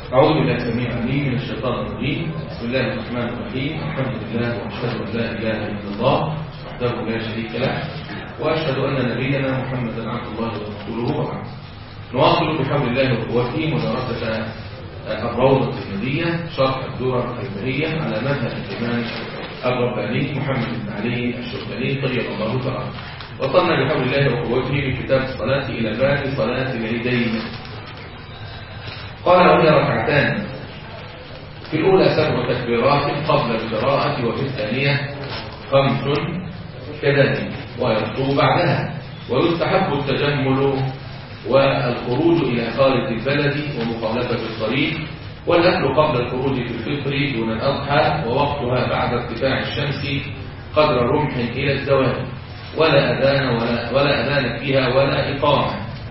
أعوذ بالله السميع العليم من الشيطان الرجيم بسم الله الرحمن الرحيم الحمد لله وأشهد أن لا إله إلا الله وحده لا شريك له وأشهد أن نبينا محمدا عبد الله ورسوله وبعد نواصل بحول الله وقوته مدرسة الروضة المدية شرح الدورة البهية على منهج الإمام الرباني محمد بن علي الشركاني طيب الله تعالى وصلنا بحول الله وقوته من كتاب الصلاة إلى باب صلاة العيدين قال وهي ركعتان في الأولى سبع تكبيرات قبل القراءة وفي الثانية خمس كذلك ويخطو بعدها ويستحب التجمل والخروج إلى خارج البلد ومخالفة الطريق والأكل قبل الخروج في الفطر دون الأضحى ووقتها بعد ارتفاع الشمس قدر رمح إلى الزوال ولا أذان ولا, ولا أذان فيها ولا إقامة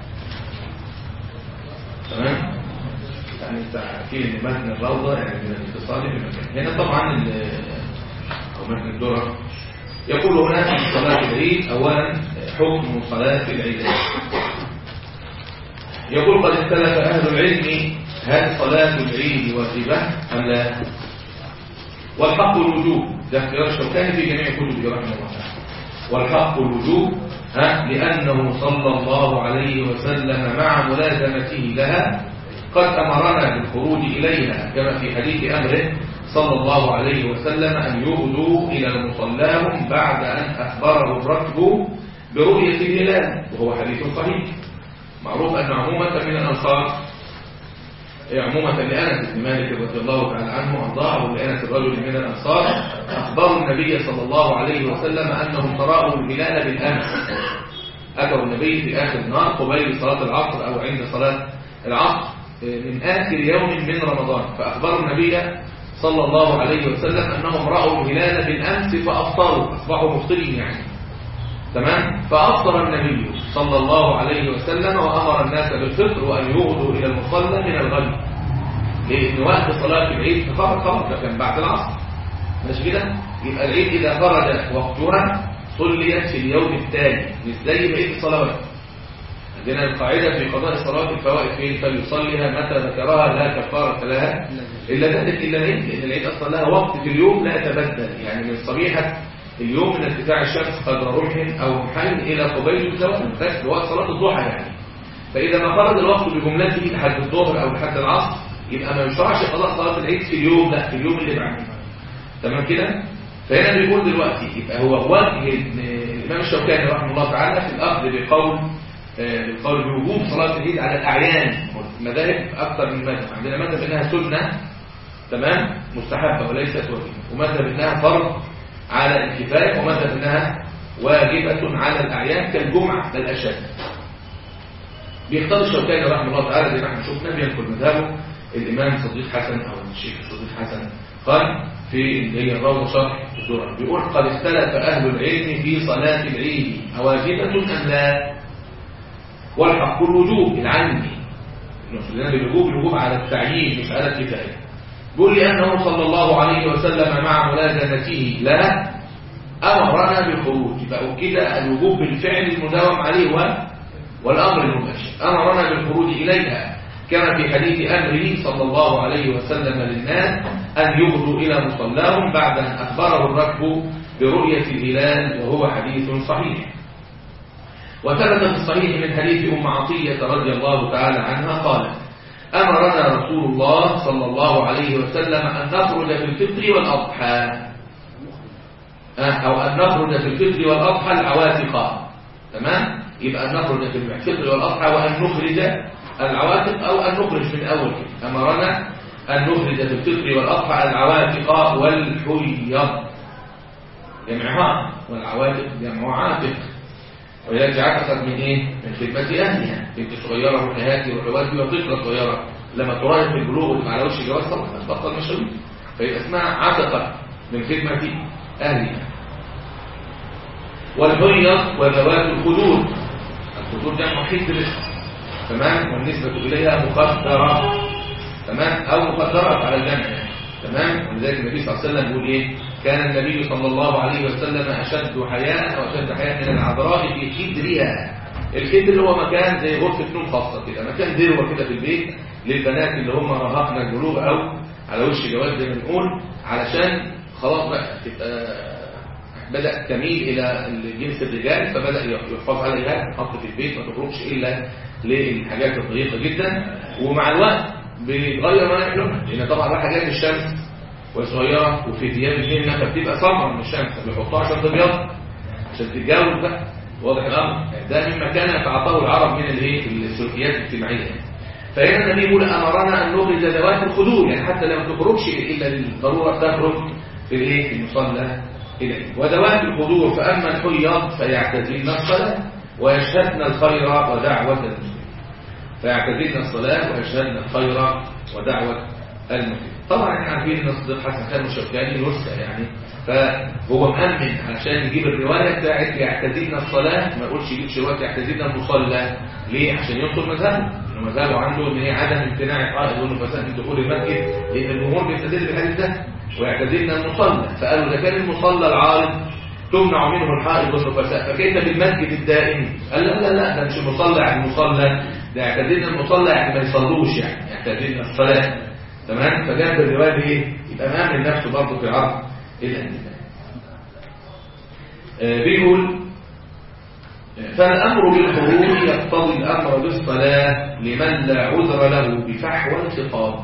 تمام؟ يعني تعرفين ان متن الروضة يعني من الاتصال بمكان هنا طبعا أو متن الدرر يقول هنا في صلاة العيد أولا حكم صلاة العيد يقول قد اختلف أهل العلم هل صلاة العيد واجبة أم لا والحق الوجوب ده اختيار الشوكاني في جميع كتبه رحمه الله تعالى والحق الوجوب ها لأنه صلى الله عليه وسلم مع ملازمته لها قد أمرنا بالخروج إليها كما في حديث أمره صلى الله عليه وسلم أن يغدوا إلى مصلاهم بعد أن أخبره الركب برؤية الهلال وهو حديث صحيح معروف أن عمومة من الأنصار عمومة لأنس بن مالك رضي الله تعالى عنه وأرضاه ولأنس الرجل من الأنصار أخبروا النبي صلى الله عليه وسلم أنهم تراءوا الهلال بالأمس أتوا النبي في آخر النهار قبيل صلاة العصر أو عند صلاة العصر من آخر يوم من رمضان فأخبروا النبي صلى الله عليه وسلم أنهم رأوا الهلال بالأمس فأفطروا أصبحوا مفطرين يعني تمام فأفطر النبي صلى الله عليه وسلم وأمر الناس بالفطر وأن يغدوا إلى المصلى من الغد لأن وقت صلاة العيد خرج خرج ده كان بعد العصر مش كده يبقى العيد إذا خرج وقتها صليت في اليوم التالي مش زي بقية الصلوات عندنا القاعدة في قضاء صلاة الفوائد فين فليصليها متى ذكرها لا كفارة لها إلا ذلك إلا العيد لأن العيد أصلا لها وقت في اليوم لا يتبدل يعني من صبيحة اليوم من ارتفاع الشمس قدر رمح أو محل إلى قبيل الزوال بس وقت صلاة الضحى يعني فإذا ما خرج الوقت بجملته لحد الظهر أو لحد العصر يبقى ما يشرعش قضاء صلاة العيد في اليوم لا في اليوم اللي بعده تمام كده فهنا بيقول دلوقتي يبقى هو وجه الإمام الشوكاني رحمه الله تعالى في الأخذ بقول القول بوجوب صلاة العيد على الأعيان مذاهب أكثر من مذهب عندنا مذهب إنها سنة تمام مستحبة وليست واجبة ومذهب إنها فرض على الكفاية ومذهب إنها واجبة على الأعيان كالجمعة بل أشد بيختار الشوكاني رحمه الله تعالى زي ما احنا شفنا بينقل مذهبه الإمام صديق حسن أو الشيخ صديق حسن قال في اللي هي الروضة شرح الدرر بيقول قد اختلف أهل العلم في صلاة العيد أواجبة أم لا والحق الوجوب العلمي المسلمين بالوجوب الوجوب على التعيين مش على الكفاية بيقول لأنه صلى الله عليه وسلم مع ملازمته لها أمرنا بالخروج يبقى كده الوجوب بالفعل المداوم عليه و... والأمر المباشر أمرنا بالخروج إليها كما في حديث أمره صلى الله عليه وسلم للناس أن يغدوا إلى مصلاهم بعد أن أخبره الركب برؤية الهلال وهو حديث صحيح وثبت في الصحيح من حديث أم عطية رضي الله تعالى عنها قالت أمرنا رسول الله صلى الله عليه وسلم أن نخرج في الفطر والأضحى أو أن نخرج في الفطر والأضحى العواتق تمام يبقى أن نخرج في الفطر والأضحى وأن نخرج العواتق أو أن نخرج من أول كده أمرنا أن نخرج في الفطر والأضحى العواتق والحيض جمعها والعواتق جمع عاتق ولذلك عكست من ايه من خدمة اهلها بنت صغيرة وحياتي وحواتي وطفلة صغيرة لما تراهق في البلوغ وتبقى على وش جواز طبعا تبطل مشاوير فيبقى اسمها عتقة من خدمة اهلها والحيض وذوات الخدود الخدود جمع حجر تمام والنسبة إليها مقدرة تمام أو مقدرات على الجمع يعني. تمام ولذلك النبي صلى الله عليه وسلم يقول ايه كان النبي صلى الله عليه وسلم أشد حياء وأشد حياء من العذراء في حجرها الكيد اللي هو مكان زي غرفة نوم خاصة كده مكان ذروة كده في البيت للبنات اللي هم رهقنا البلوغ أو على وش جواز زي ما بنقول علشان خلاص بقى تبقى بدأ تميل إلى جنس الرجال فبدأ يحفظ عليها تحط في البيت ما تخرجش إلا للحاجات الضيقة جدا ومع الوقت بيتغير ملامح لونها لأن طبعا رايحة جاية من الشمس وصغيرة وفي ثياب اثنين فبتبقى سمرة من الشمس بيحطوها عشان تبيض عشان تتجاوز بقى واضح الأمر ده مما كان يتعاطاه العرب من الايه السلوكيات الاجتماعية فهنا النبي يقول أمرنا أن نخرج ذوات الخدود يعني حتى لو ما تخرجش إلا للضرورة تخرج في الايه في المصلى إليه وذوات الخضوع فأما الحيض فيعتزلن الصلاة ويشهدن الخير ودعوة المسلمين فيعتزلن الصلاة ويشهدن الخير ودعوة المسلمين طبعا احنا عارفين ان الصديق حسن كان الشوكاني يرسى يعني فهو مأمن علشان يجيب الرواية بتاعت يعتزلن الصلاة ما يقولش يجيب رواية يعتزلن المصلى ليه عشان ينصر مذهبه انه مذهبه عنده ان هي عدم امتناع الحائض والنفساء من دخول المسجد لان الجمهور بيستدل بالحديث ده ويعتزلن المصلى فقالوا اذا كان المصلى العارض تمنع منه الحائض والنفساء فكيف بالمسجد الدائم قال لا لا لا ده مش المصلى يعني المصلى ده يعتزلن المصلى يعني ما يصلوش يعني يعتزلن الصلاه تمام فجاب الروايه دي ايه يبقى مامن نفسه برضه في عرض الانتماء آه بيقول فالامر بالخروج يقتضي الامر بالصلاه لمن لا عذر له بفحوى الخطاب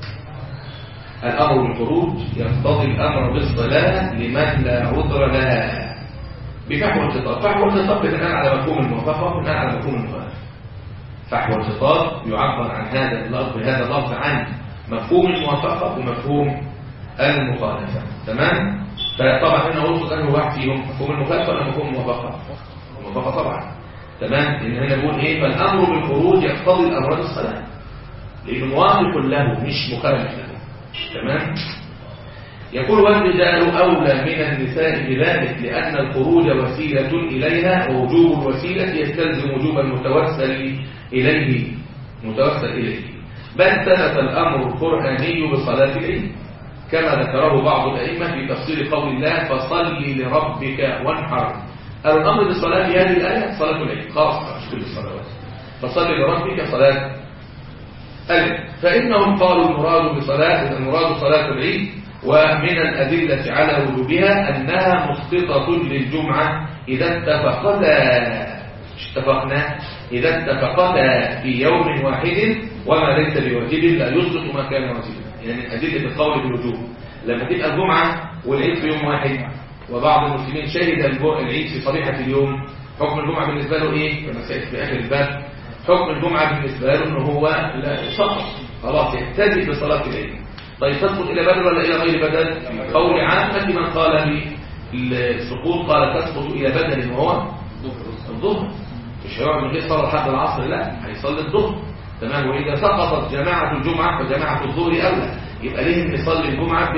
الأمر بالخروج يقتضي الأمر بالصلاة لمن لا عذر لها بفحوى الخطاب فحوى الخطاب بناء على مفهوم الموافقة وبناء على مفهوم المخالفة فحوى الخطاب يعبر عن هذا اللفظ بهذا اللفظ عن مفهوم الموافقة ومفهوم المخالفة تمام؟ فطبعا هنا أقصد أنه واحد فيهم مفهوم المخالفة ولا مفهوم الموافقة؟ الموافقة طبعا تمام؟ لأن هنا بيقول إيه؟ فالأمر بالخروج يقتضي الأمر بالصلاة لأنه موافق له مش مخالف له تمام يقول والرجال أولى من النساء بذلك لأن الخروج وسيلة إليها ووجوب الوسيلة يستلزم وجوب المتوسل إليه متوسل إليه بل ثبت الأمر القرآني بصلاة العيد كما ذكره بعض الأئمة في تفسير قول الله فصل لربك وانحر قالوا الأمر بالصلاة في هذه الآية صلاة العيد خاصة مش كل الصلوات فصل لربك صلاة العيد فإنهم قالوا المراد بصلاة المراد صلاة العيد ومن الأدلة على وجوبها أنها مسقطة للجمعة إذا اتفقتا اتفقنا إذا اتفقتا في يوم واحد وما ليس بواجب لا يسقط ما كان واجبا يعني أدلة القول بالوجوب لما تبقى الجمعة والعيد في يوم واحد وبعض المسلمين شهد العيد في صبيحة اليوم حكم الجمعة بالنسبة له إيه؟ كما سيأتي في آخر الباب حكم الجمعة بالنسبة له إن هو لا سقط خلاص يحتاج بصلاة العيد طيب تسقط إلى بدل ولا إلى غير بدل قول عامة من قال بالسقوط قال تسقط إلى بدل وهو الظهر مش هيقعد من غير صلاة لحد العصر لا هيصلي الظهر تمام وإذا سقطت جماعة الجمعة فجماعة الظهر أولى يبقى ليه إن يصلي الجمعة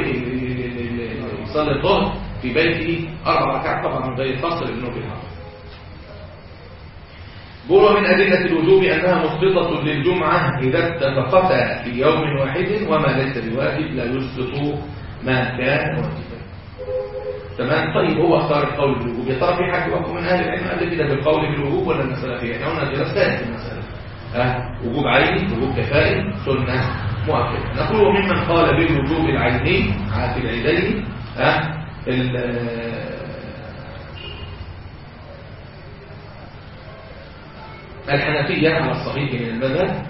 يصلي الظهر في بيته أربع ركعات طبعا من غير فصل ابنه في الحرم بول من أدلة الوجوب أنها مسقطة للجمعة إذا اتفقتا في يوم واحد وما ليس بواجب لا يسقط ما كان واجبا تمام طيب هو اختار القول بالوجوب يا ترى في حد وقف من أهل العلم قال كده بالقول بالوجوب ولا المسألة فيها احنا قلنا درستان في المسألة أه وجوب عيني وجوب كفائي سنة مؤكدة نقول ممن قال بالوجوب العيني في العيدين أه الحنفية على الصحيح من المذهب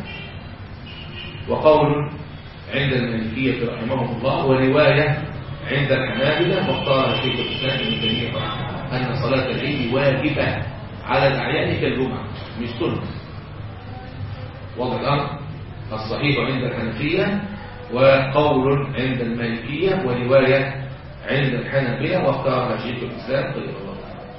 وقول عند المالكية رحمهم الله ورواية عند الحنابلة واختار شيخ الإسلام ابن تيمية أن صلاة العيد واجبة على الأعيان كالجمعة مش سنة واضح الأمر الصحيح عند الحنفية وقول عند المالكية ورواية عند الحنابلة واختار شيخ الإسلام طيب الله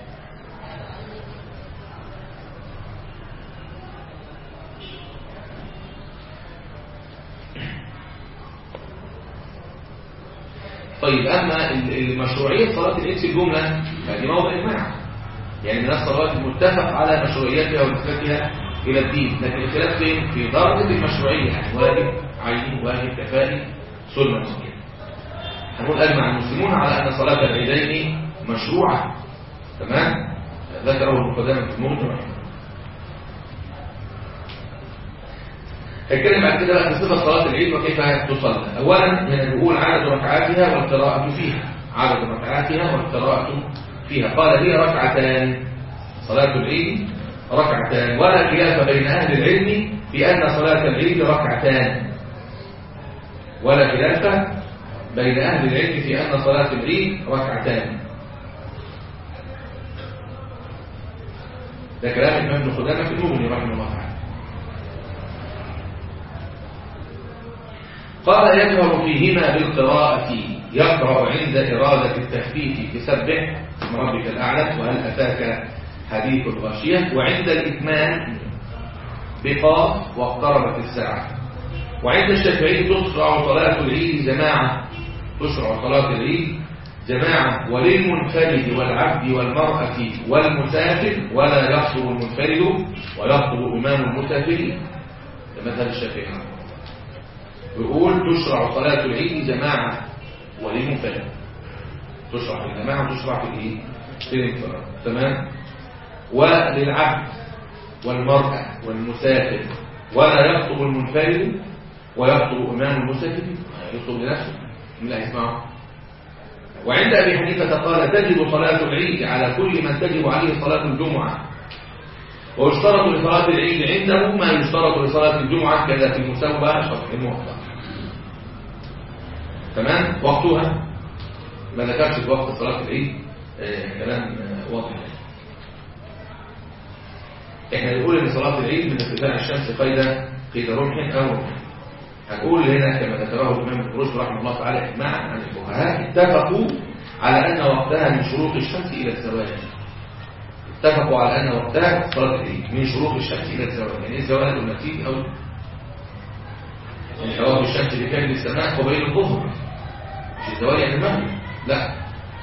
طيب أما المشروعية صلاة العيد في الجملة فدي موضع إجماع يعني من الصلوات المتفق على مشروعيتها ونسبتها إلى الدين لكن الخلاف فين؟ في درجة المشروعية يعني واجب عيني واجب كفائي سنة مسلمة هنقول أجمع المسلمون على أن صلاة العيدين مشروعة تمام ذكره المقدمة في الموت رحمه هنتكلم بعد كده بقى في صفة صلاة العيد وكيف تصلى أولا نقول عدد ركعاتها والقراءة فيها عدد ركعاتها والقراءة فيها قال هي ركعتان صلاة العيد ركعتان ولا خلاف بين أهل العلم في أن صلاة العيد ركعتان ولا خلاف بين أهل العلم في أن صلاة العيد ركعتان ده كلام الإمام ابن خدامة في المغني رحمه الله تعالى قال يجهر فيهما بالقراءة يقرأ عند إرادة التخفيف بسبح اسم ربك الأعلى وهل أتاك حديث الغاشية وعند الإتمام بقاف واقتربت الساعة وعند الشافعي تشرع صلاة العيد جماعة تشرع صلاة العيد جماعة وللمنفرد والعبد والمرأة والمسافر ولا يحصر المنفرد ويحصر إمام المسافرين مذهب الشافعي يقول تشرع صلاة العيد جماعة وللمنفرد تشرع في الجماعة وتشرع في الايه في الانفراد تمام وللعبد والمرأة والمسافر ولا يخطب المنفرد ويخطب امام المسافر يخطب لنفسه من لا يسمعه وعند ابي حنيفه قال تجب صلاه العيد على كل من تجب عليه صلاه الجمعه ويشترط لصلاه العيد عنده ما يشترط لصلاه الجمعه كذا في المسوى شرح الموضع تمام وقتها ما ذكرش في وقت صلاة العيد آه كلام آه واضح احنا نقول ان صلاة العيد من ارتفاع الشمس قيد قيد رمح او هنقول هنا كما ذكره الامام ابن رشد رحمه الله تعالى اجماعا عن الفقهاء اتفقوا على ان وقتها من شروط الشمس الى الزوال اتفقوا على ان وقتها صلاة العيد من شروط الشمس الى الزوال يعني الزوال المتين او يعني حواب الشمس بكامل السماء قبيل الظهر مش الزوال يعني المغرب لا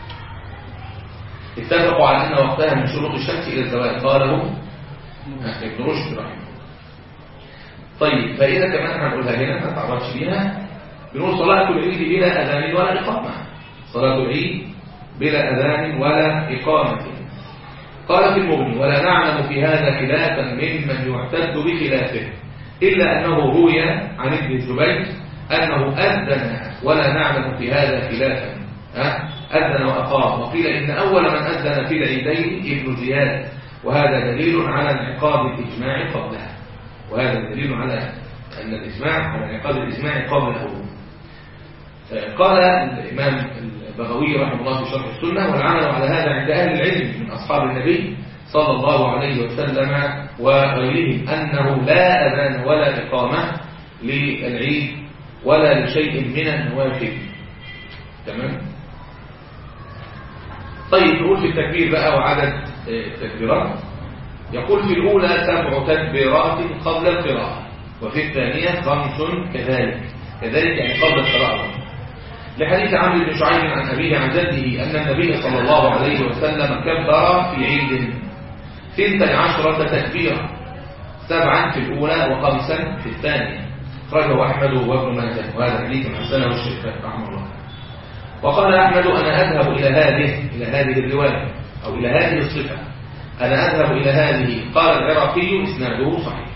اتفقوا على ان وقتها من شروط الشمس الى الزوال قاله ابن رشد رحمه طيب فاذا كمان هنقولها هنا ما تعرفش بيها بنقول صلاه العيد بلا اذان ولا اقامه صلاه العيد بلا اذان ولا اقامه قال في المغني ولا نعلم في هذا خلافا ممن يعتد بخلافه الا انه روي عن ابن الزبير انه اذن ولا نعلم في هذا خلافا أذن وأقام وقيل إن أول من أذن في العيدين ابن زياد وهذا دليل على انعقاد الإجماع قبلها وهذا دليل على أن الإجماع على انعقاد الإجماع قبله قال الإمام البغوي رحمه الله في شرح السنة والعمل على هذا عند أهل العلم من أصحاب النبي صلى الله عليه وسلم وغيرهم أنه لا أذان ولا إقامة للعيد ولا لشيء من النوافل تمام طيب نقول في التكبير بقى وعدد التكبيرات يقول في الأولى سبع تكبيرات قبل القراءة وفي الثانية خمس كذلك كذلك يعني قبل القراءة لحديث عمرو بن شعيب عن أبيه عن جده أن النبي صلى الله عليه وسلم كبر في عيد ثنتي عشرة تكبيرة سبعا في الأولى وخمسا في الثانية أخرجه أحمد وابن ماجه وهذا حديث حسنه الشيخ رحمه الله وقال أحمد أنا أذهب إلى هذه إلى هذه الرواية أو إلى هذه الصفة أنا أذهب إلى هذه قال العراقي إسناده صحيح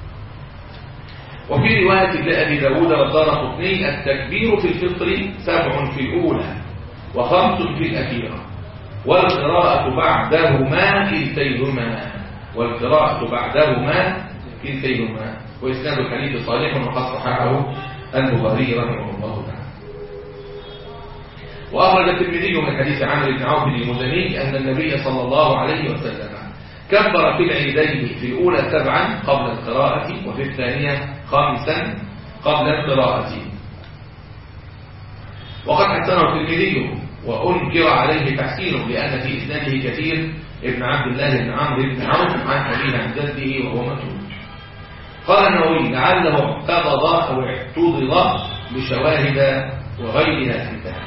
وفي رواية لأبي داود والدار قطني التكبير في الفطر سبع في الأولى وخمس في الأخيرة والقراءة بعدهما كلتيهما والقراءة بعدهما كلتيهما وإسناد الحديث صالح وقد صححه البخاري رحمه الله تعالى وأخرج الترمذي من حديث عمرو بن عوف المزني أن النبي صلى الله عليه وسلم كبر في العيدين في الأولى سبعا قبل القراءة وفي الثانية خامسا قبل القراءة وقد حسنه الترمذي وأنكر عليه تحسينه لأن في إسناده كثير ابن عبد الله بن عمرو بن عوف عن أبيه عن جده وهو متروك قال النووي لعله اعتضض أو اعتضض بشواهد وغيرها انتهى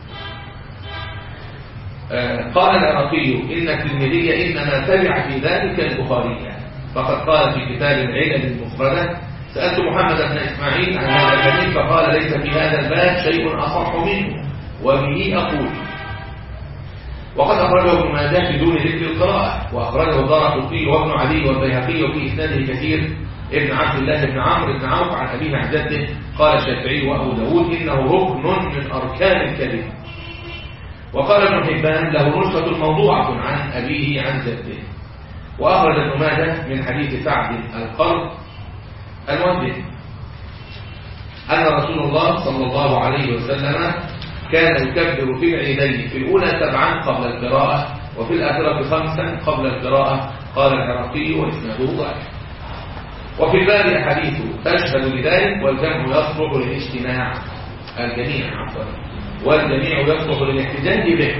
قال العراقي إن الترمذي إنما تبع في ذلك البخاري فقد قال في كتاب العلل المفردة سألت محمد بن إسماعيل عن هذا الحديث فقال ليس في هذا الباب شيء أصح منه وبه أقول وقد أخرجه ابن ماجه بدون ذكر القراءة وأخرجه الدار قطي وابن علي والبيهقي في إسناده كثير ابن عبد الله بن عمرو بن عوف عن أبيه عن جده قال الشافعي وأبو داود إنه ركن من أركان الكذب وقال ابن حبان له نسخة موضوعة عن أبيه عن جده وأخرج ابن ماجه من حديث سعد القرض المؤذن أن رسول الله صلى الله عليه وسلم كان يكبر في العيدين في الأولى سبعا قبل القراءة وفي الآخرة خمسا قبل القراءة قال العراقي وإسناده ضعيف وفي الباب أحاديث تشهد لذلك والجمع يصلح للاجتماع الجميع عفوا والجميع يصلح للاحتجاج به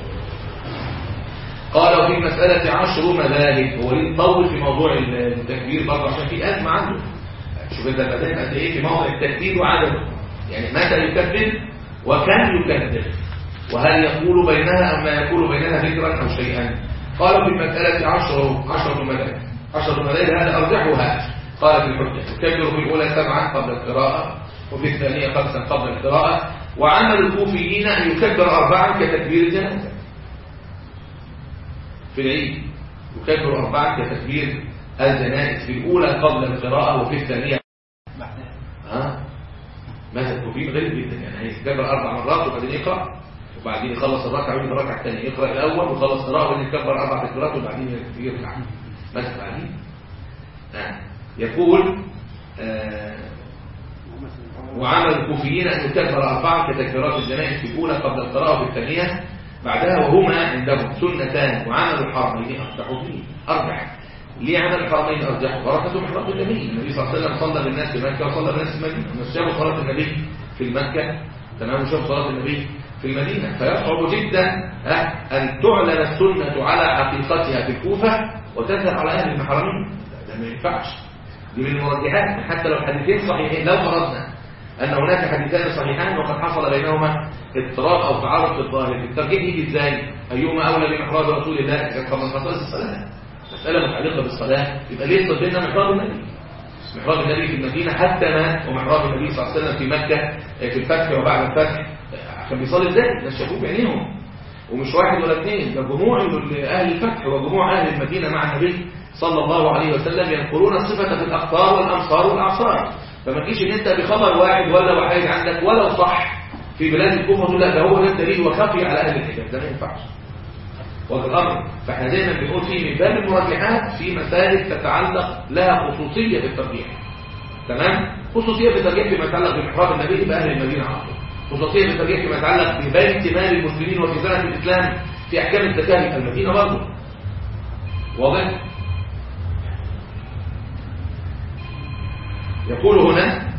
قال وفي المسألة عشر مذاهب هو ليه طول في موضوع التكبير برضه عشان في أزمة عنده شوف انت بدأت قد ايه في موضع التكبير وعدده يعني متى يكبر وكم يكبر وهل يقول بينها أم ما يقول بينها ذكرا أو شيئا قال في المسألة عشر عشرة مذاهب عشرة مذاهب هذا أرجحها قال في الحجة يكبر في الأولى سبعا قبل القراءة وفي الثانية خمسا قبل القراءة وعمل الكوفيين أن يكبر أربعا كتكبير الجنازة في العيد يكبر أربعا كتكبير الجنائز في الأولى قبل القراءة وفي الثانية ها ماذا الكوفيين غريب جدا يعني هيكبر أربع مرات وبعدين يقرأ وبعدين يخلص الركعة ويجي الركعة الثانية يقرأ الأول ويخلص قراءة وبعدين يكبر أربع تكبيرات وبعدين يرجع ماذا بعدين نعم يقول آه وعمل الكوفيين أن يكبر أربعة كتكبيرات الجنائز في الأولى قبل القراءة وفي الثانية بعدها وهما عندهم سنتان وعمل الحرمين أرجحوا فيه أرجح ليه عمل الحرمين أرجحوا بركة محرم النبي النبي صلى الله عليه وسلم صلى بالناس في مكة وصلى بالناس في المدينة الناس شافوا صلاة النبي في المكة تمام وشافوا صلاة النبي في المدينة فيصعب جدا أن تعلن السنة على حقيقتها في الكوفة وتذهب على أهل المحرمين ده ما ينفعش دي من المرجحات حتى لو حديثين صحيحين لو فرضنا أن هناك حديثان صحيحان وقد حصل بينهما اضطراب أو تعارض في الظاهر الترجيح يجي إزاي أيهما أولى بمحراب رسول الله كان قبل خصائص الصلاة مسألة متعلقة بالصلاة يبقى ليه صدنا محراب النبي محراب النبي في المدينة حتى مات ومحراب النبي صلى الله عليه وسلم في مكة في الفتح وبعد الفتح كان بيصلي ازاي الناس شافوه بعينيهم ومش واحد ولا اثنين ده جموع اهل الفتح وجموع اهل المدينه مع النبي صلى الله عليه وسلم ينقلون الصفه في الاقطار والامصار والاعصار فما تجيش ان انت بخبر واحد ولا واحد عندك ولو صح في بلاد الكوفه تقول لا ده هو ده الدليل وخفي على اهل الحجاز ده ما ينفعش وده الامر فاحنا دايما بنقول فيه من باب المرجحات في مسائل تتعلق لها خصوصيه في الترجيح تمام خصوصيه في الترجيح فيما يتعلق بمحراب النبي باهل المدينه على طول خصوصية في الترجيح فيما يتعلق ببيت مال المسلمين وتجارة الإسلام في أحكام الزكاة في المدينة برضه واضح؟ يقول هنا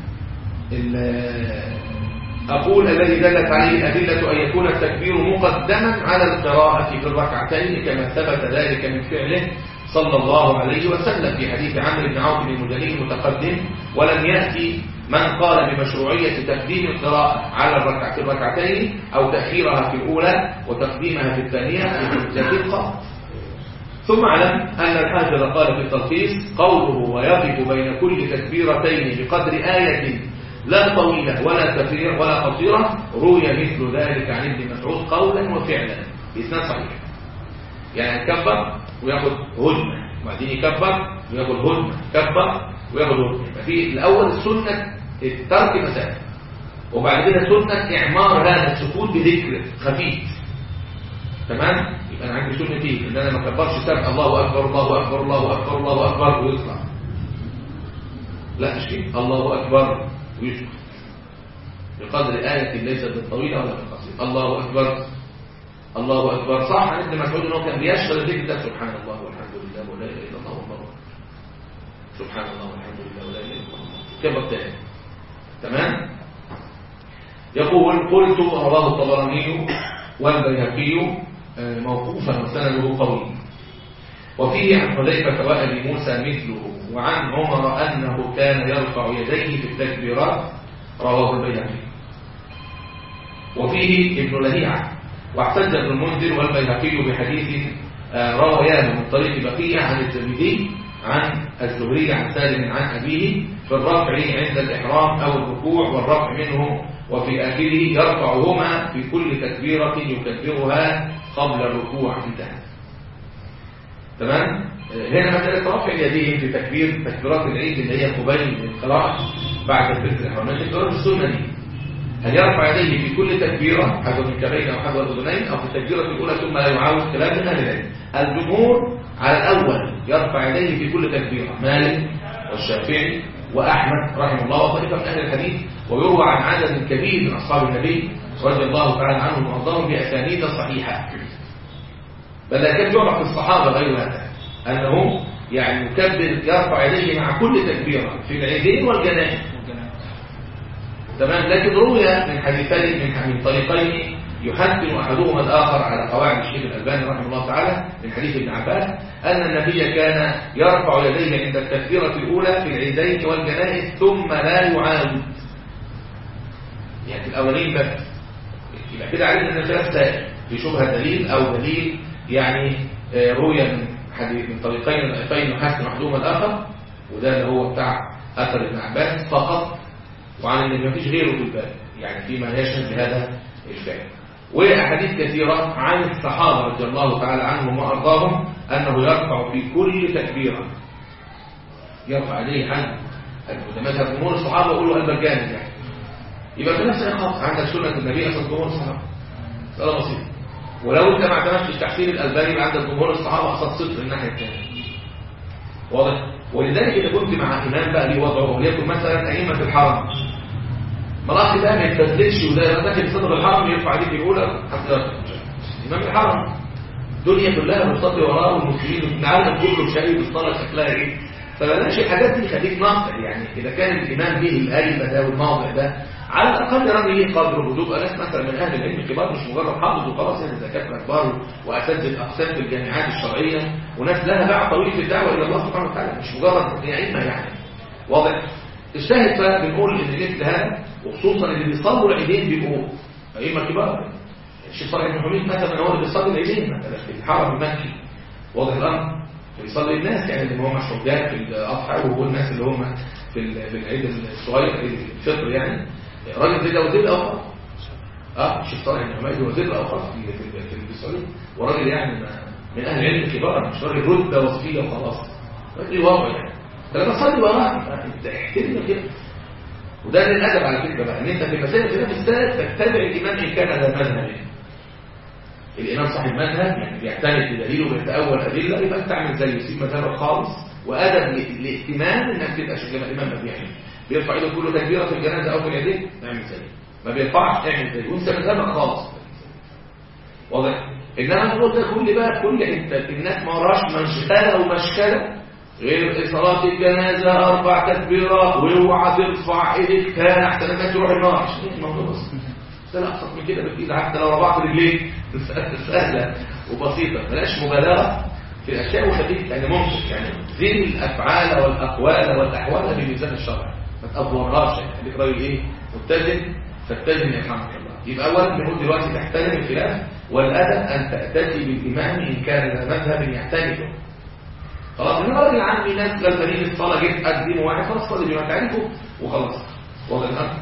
أقول الذي دلت عليه الأدلة أن يكون التكبير مقدما على القراءة في الركعتين كما ثبت ذلك من فعله صلى الله عليه وسلم في حديث عمرو بن عوف المدني المتقدم ولم يأتي من قال بمشروعية تقديم القراءة على الركعة الركعتين أو تأخيرها في الأولى وتقديمها في الثانية في القراءة ثم اعلم أن الحافظ قال في التلخيص قوله ويقف بين كل تكبيرتين بقدر آية لا طويلة ولا كثيرة ولا قصيرة روي مثل ذلك عن ابن مسعود قولا وفعلا بإسناد صحيح يعني يكبر وياخد هدنة وبعدين يكبر وياخد هدنة كبر وياخد هدنة يبقى في الأول السنة الترك مسافة وبعد كده سنة إعمار هذا السكوت بذكر خفيف تمام يبقى أنا عندي سنتين إن أنا ما كبرش سبع الله أكبر الله أكبر الله أكبر الله أكبر ويطلع لا مش كده الله أكبر ويسكت بقدر آية ليست بالطويلة ولا بالقصيرة الله أكبر الله أكبر صح عن ابن مسعود أنه كان بيشغل الذكر ده سبحان الله والحمد لله ولا إله إلا الله والله أكبر سبحان الله والحمد لله ولا إله إلا الله كبر تاني تمام يقول قلت رواه الطبراني والبيهقي موقوفا وسنده قوي وفيه عن حذيفة وأبي موسى مثله وعن عمر أنه كان يرفع يديه في التكبيرات رواه البيهقي وفيه ابن لهيعة واحتج ابن المنذر والبيهقي بحديث رواياه من طريق بقية عن الترمذي عن الزهري عن سالم عن أبيه في الرفع عند الإحرام أو الركوع والرفع منه وفي آخره يرفعهما في كل تكبيرة يكبرها قبل الركوع انتهى تمام هنا مسألة رفع اليدين في تكبير تكبيرات العيد اللي هي قبيل القراءة بعد تكبيرة الإحرام من تكبيرات السنة دي هل يرفع يديه في كل تكبيرة حذو الكبين أو حذو الأذنين أو في التكبيرة الأولى ثم لا يعاود كلام من أهل العلم الجمهور على الأول يرفع يديه في كل تكبيرة مالك والشافعي وأحمد رحمه الله وطريقة من أهل الحديث ويروى عن عدد كبير من أصحاب النبي رضي الله تعالى عنهم وأرضاهم بأسانيد صحيحة بل لا كان يعرف الصحابة غير هذا أنه يعني يكبر يرفع يديه مع كل تكبيرة في العيدين والجنائز تمام لكن روي من حديثين من من طريقين يحسن احدهما الاخر على قواعد الشيخ الالباني رحمه الله تعالى من حديث ابن عباس ان النبي كان يرفع يديه عند التكبيره الاولى في العيدين والجنائز ثم لا يعاود يعني في الاولين بس يبقى كده عرفنا ان الخلاف سائل في شبهه دليل او دليل يعني آه، روي من حديث من طريقين ضعيفين يحسن احدهما الاخر وده اللي هو بتاع اثر ابن عباس فقط وعن ان مفيش غيره في الباب يعني فيما يشهد بهذا الفعل واحاديث كثيره عن الصحابه رضي الله تعالى عنهم وارضاهم انه يرفع في كل تكبيره يرفع عليه حد المتمثل جمهور الصحابه يقولوا قلب الجانب يعني يبقى في نفس الخط عندك سنه النبي اصلا جمهور الصحابه مساله بسيطه ولو انت ما اعتمدتش تحسين الالباني يبقى عندك جمهور الصحابه اصلا صفر الناحيه الثانيه واضح ولذلك اذا كنت مع امام بقى ليه وضعه وليكن مثلا ائمه الحرم ملاحظ بقى ما يتبدلش وده داخل صدر الحرم يرفع ايديه الاولى حتى امام الحرم الدنيا كلها بتصلي وراه والمسلمين العالم كله شايف الصلاه شكلها ايه فبلاش الحاجات دي خليك ناقد يعني اذا كان الامام به القلب ده والموضع ده على الاقل راجل ليه قدر وهدوء ناس مثلا من اهل العلم الكبار مش مجرد حافظ وخلاص يعني دكاتره كبار واساتذه اقسام في الجامعات الشرعيه وناس لها باع طويل في الدعوه الى الله سبحانه وتعالى مش مجرد ائمه يعني واضح الشاهد فبنقول ان مثل هذا وخصوصا اللي بيصلوا العيدين بيبقوا ائمه كبار الشيخ صالح بن حميد مثلا هو اللي بيصلي العيدين مثلا في الحرم المكي واضح الامر بيصلي الناس يعني اللي هم حجاج في الاضحى وهو الناس اللي هم في ال- في العيد الصغير عيد الفطر يعني راجل زي ده وزير الاوقاف اه الشيخ صالح بن حميد وزير الاوقاف في في في في السعوديه وراجل يعني ما- من اهل العلم الكبار مش راجل رتبه وصفيه وخلاص راجل وضع يعني فلما تصلي وراه انت احترم كده وده من الادب على فكره بقى ان انت في المسائل في نفس السنه تتبع الامام ان كان ذا مذهب الامام صاحب مذهب يعني بيعتمد بدليله ويتاول ادله يبقى انت تعمل زيه يسيب مذهبك خالص وادب الاهتمام انك تبقى شكل ما الامام ما بيعمل بيرفع ايده كله تكبيره في الجنازه او في اليدين اعمل زيه ما بيرفعش اعمل زيه وانت مذهبك خالص واضح انما نقول ده كل بقى كل انت الناس ما وراش مشغله ومشكله غير صلاة الجنازة أربع تكبيرات واوعى ترفع إيديك تاني أحسن إنك تروح النار مش الموضوع بس لا أبسط من كده بكتير حتى لو ربعت رجليك سهلة وبسيطة بلاش مبالغة في الأشياء وخليك يعني ممكن يعني زين الأفعال والأقوال والأحوال بميزان الشرع ما تأفورهاش يعني خليك راجل إيه متزن فاتزن يرحمك الله يبقى أولا بنقول دلوقتي تحترم الخلاف والأدب أن تأتي بالإمام إن كان ذا مذهب يحترمه خلاص انا راجل عمي ناس غلبانين الصلاه جيت اقدم واحد خلاص صلي بما تعرفه وخلاص واضح الامر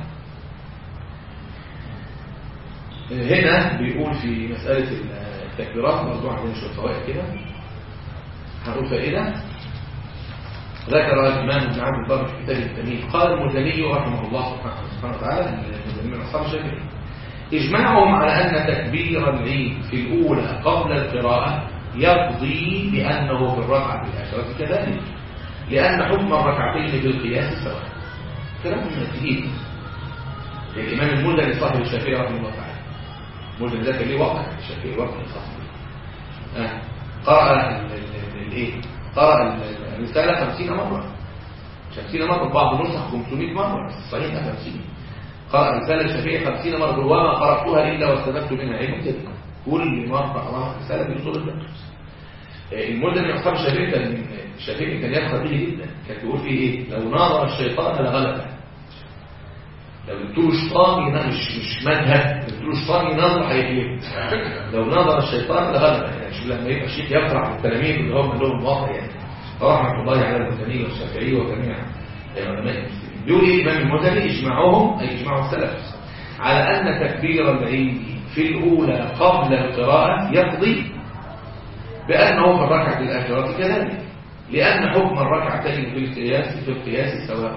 هنا بيقول في مسألة التكبيرات برضو عندنا شوية فوائد كده هنقول فائدة ذكر الإمام ابن عبد البر في كتاب التمهيد قال المزني رحمه الله سبحانه وتعالى المزني من أصحاب الشافعي إجماعهم على أن تكبير العيد في الأولى قبل القراءة يقضي بأنه في الركعة الآخرة كذلك لأن حكم الركعتين في القياس سواء كلام تقيل الإمام المزني صاحب الشافعي رحمه الله تعالى المزني ده كان ليه وقت الشافعي وقت صاحبه آه. قرأ الايه قرأ الرسالة 50 مرة 50 مرة بعض نسخ 500 مرة صحيح 50 قرأ رسالة الشافعي 50 مرة وما قرأتها إلا واستفدت منها علم جدا كل مرة قرأت رسالة في أصول الفقه المدن أصحاب الشافعي كان الشافعي كان يفخر به جدا كان بيقول فيه إيه لو ناظر الشيطان لغلبه لو قلتله شيطان مش مش مذهب قلتله شيطان يناظر هيغلبه لو ناظر الشيطان لغلبه يعني شوف لما يبقى الشيخ يفرح بالتلاميذ اللي هم لهم واقع يعني رحمة الله على المزني والشافعي وجميع علماء المسلمين بيقول ايه الإمام المزني اجمعوهم أي اجمعوا السلف على أن تكبير العيد في الأولى قبل القراءة يقضي بأنه في الركعة الآخرة كذلك لأن حكم الركعتين في القياس في القياس سواء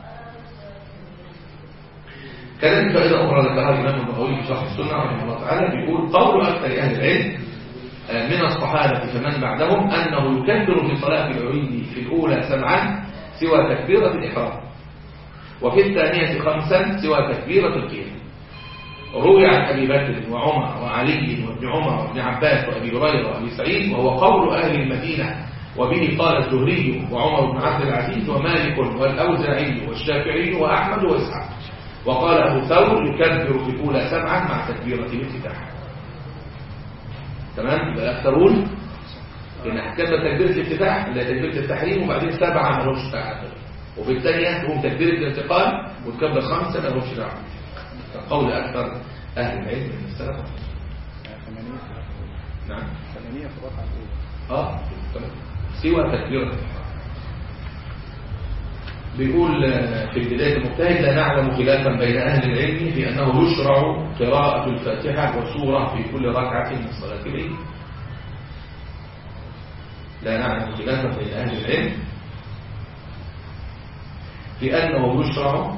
كذلك فإذا أخرى ذكرها الإمام النووي في شرح السنة رحمه الله تعالى بيقول قول أكثر أهل العلم آه، من الصحابة فمن بعدهم أنه يكبر في صلاة العيد في الأولى سبعا سوى تكبيرة الإحرام وفي الثانية خمسا سوى تكبيرة القيام روي عن أبي بكر وعمر وعلي وابن عمر وابن عباس وأبي هريرة وأبي سعيد وهو قول أهل المدينة وبه قال الزهري وعمر بن عبد العزيز ومالك والأوزاعي والشافعي وأحمد وإسحاق وقال أبو ثور يكبر في الأولى سبعا مع تكبيرة الافتتاح تمام يبقى الأكثرون إن أحكام تكبيرة الافتتاح اللي تكبيرة التحريم وبعدين سبعة ملوش دعوة وفي الثانية تقوم تكبيرة الانتقال وتكبر خمسة ملوش دعوة قول أكثر أهل العلم من السلف نعم ثمانية في الركعة الأولى اه تمام. سوى تكبيرة الإحرام بيقول آه، في بداية المجتهد لا نعلم خلافا بين أهل العلم في أنه يشرع قراءة الفاتحة وسورة في كل ركعة من صلاة العيد لا نعلم خلافا بين أهل العلم في أنه يشرع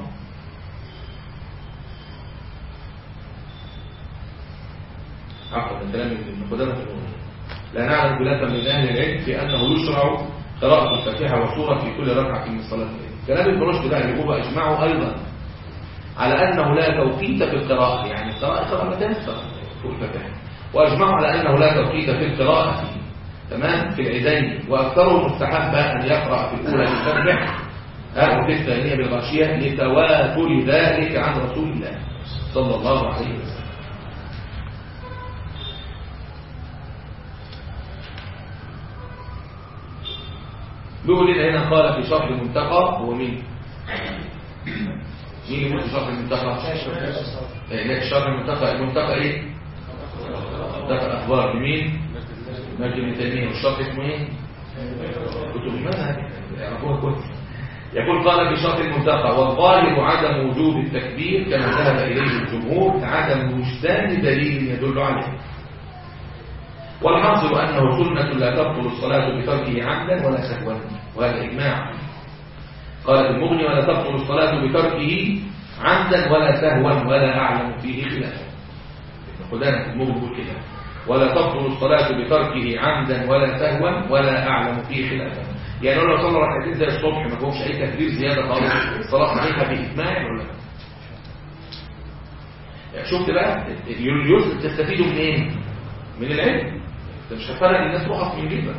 عفوا الكلام ابن قدامة في الأمور لا نعلم خلافا بين أهل العلم في أنه يشرع قراءة الفاتحة وسورة في كل ركعة من صلاة الليل كلام ابن رشد بقى يقول أجمعوا أيضا على أنه لا توقيت في القراءة يعني القراءة قراءة متى فوق الفاتحة وأجمعوا على أنه لا توقيت في القراءة تمام في العيدين وأكثرهم مستحب أن يقرأ في الأولى بالسبح أو في الثانية بالغاشية لتواتر ذلك عن رسول الله صلى الله عليه وسلم بيقول لنا هنا قال في شرح المنتقى هو مين مين يقول في شرح المنتقى هناك شرح المنتقى المنتقى ايه منتقى الاخبار لمين مجد بن تيميه والشرح اسمه ايه كتب المنهج يعرفوها كويس يقول قال في شرح المنتقى والظاهر عدم وجوب التكبير كما ذهب اليه الجمهور عدم وجدان دليل يدل عليه والحاصل أنه سنة لا تبطل الصلاة بتركه عمدا ولا سهوا وهذا إجماع قال في المغني ولا تبطل الصلاة بتركه عمدا ولا سهوا ولا أعلم فيه خلافا ابن قدامة في المغني يقول كده ولا تبطل الصلاة بتركه عمدا ولا سهوا ولا أعلم فيه خلافا يعني لو صلى ركعتين زي الصبح ما فيهمش أي تكبير زيادة خالص الصلاة صحيحة بإجماع ولا لا؟ يعني شفت بقى اليوز تستفيدوا منين؟ من العلم انت مش هتفرق الناس رخص من جيبك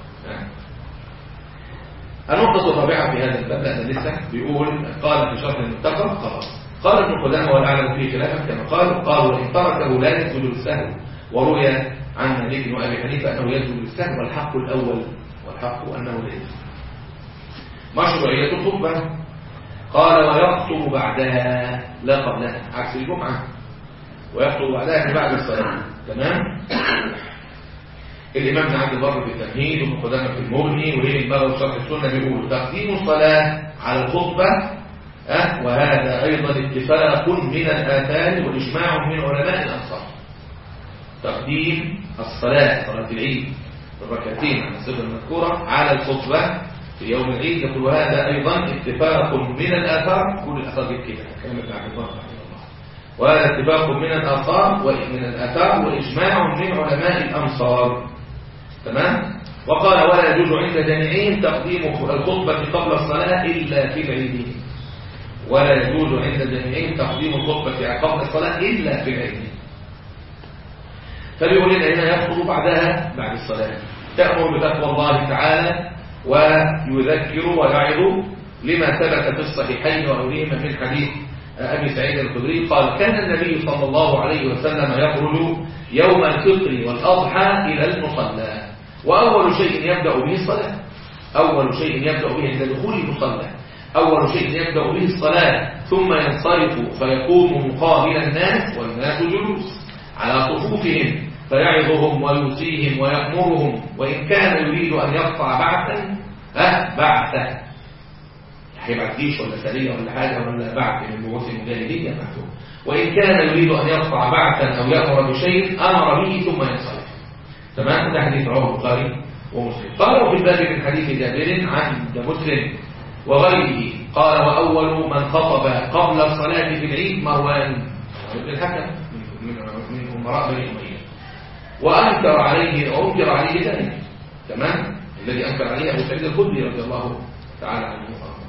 النقطة الرابعة في هذا الباب لأن لسه بيقول قال في شرح المتقى خلاص قال ابن قدامة ولا أعلم فيه خلافا كما قال قال وإن تركه لا يسجد للسهو وروي عن مالك وأبي حنيفة أنه يسجد للسهو والحق الأول والحق أنه لا يسجد مشروعية الخطبة قال ويخطب بعدها لا قبلها عكس الجمعة ويخطب بعدها يعني بعد الصلاة تمام الإمام ابن عبد البر في التمهيد وابن قدامة في المغني وهي البغوي شرح السنة بيقول تقديم الصلاة على الخطبة أه وهذا أيضا اتفاق من الآثار والإجماع من علماء الأنصار تقديم الصلاة صلاة العيد الركعتين عن الصفة المذكورة على الخطبة في يوم العيد يقول وهذا أيضا اتفاق من الآثار كل الآثار دي كده كلام ابن عبد البر رحمه الله وهذا اتفاق من الآثار ومن الآثار وإجماع من علماء الأنصار تمام وقال ولا يجوز عند جميعهم تقديم الخطبة قبل الصلاة إلا في العيدين ولا يجوز عند جميعهم تقديم الخطبة قبل الصلاة إلا في العيدين فبيقول لنا هنا يخطب بعدها بعد الصلاة تأمر بتقوى الله تعالى ويذكر ويعظ لما ثبت في الصحيحين وغيرهما من حديث أبي سعيد الخدري قال كان النبي صلى الله عليه وسلم يخرج يوم الفطر والأضحى إلى المصلى وأول شيء يبدأ به الصلاة أول شيء يبدأ به عند دخول المصلى أول شيء يبدأ به الصلاة ثم ينصرف فيقوم مقابل الناس والناس جلوس على صفوفهم فيعظهم ويوصيهم ويأمرهم وإن كان يريد أن يقطع بعثا أه بعثا هيبعت جيش ولا سرية ولا حاجة ولا بعث من بعوث المجاهدين يبعثه وإن كان يريد أن يقطع بعثا أو يأمر بشيء أمر به ثم ينصرف تمام ده حديث رواه البخاري ومسلم قال وفي الباب من حديث جابر عن مسلم وغيره قال وأول من خطب قبل الصلاة في العيد مروان بن الحكم من من أمراء بني أمية وأنكر عليه أنكر عليه ذلك تمام الذي أنكر عليه أبو سعيد الخدري رضي الله تعالى عنه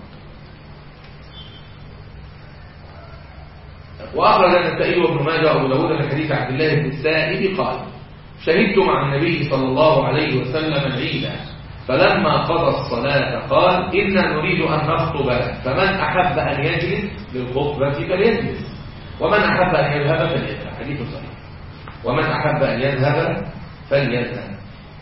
وأخرج النسائي وابن ماجه وأبو داود من حديث عبد الله بن السائب قال شهدت مع النبي صلى الله عليه وسلم العيد فلما قضى الصلاة قال إنا نريد أن نخطب فمن أحب أن يجلس للخطبة فليجلس ومن أحب أن يذهب فليذهب حديث صحيح ومن أحب أن يذهب فليذهب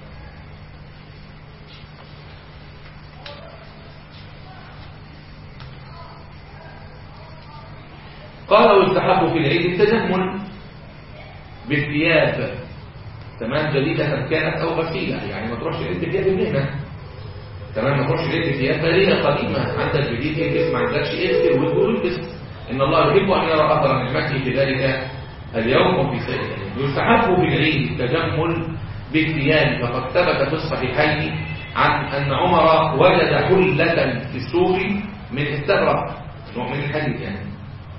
قال ويستحب في العيد التجمل بالثياب تمام جديدة كانت أو غسيلة يعني ما تروحش العيد بثياب المهنة تمام ما تروحش العيد بثياب بليلة قديمة عندك جديد البس ما عندكش اغسل وتقول البس إن الله يحب أن يرى أثر نعمته في ذلك اليوم وفي سائر يستحب في العيد التجمل بالثياب فقد ثبت في الصحيحين عن أن عمر وجد حلة في السوق من استبرق نوع من الحديد يعني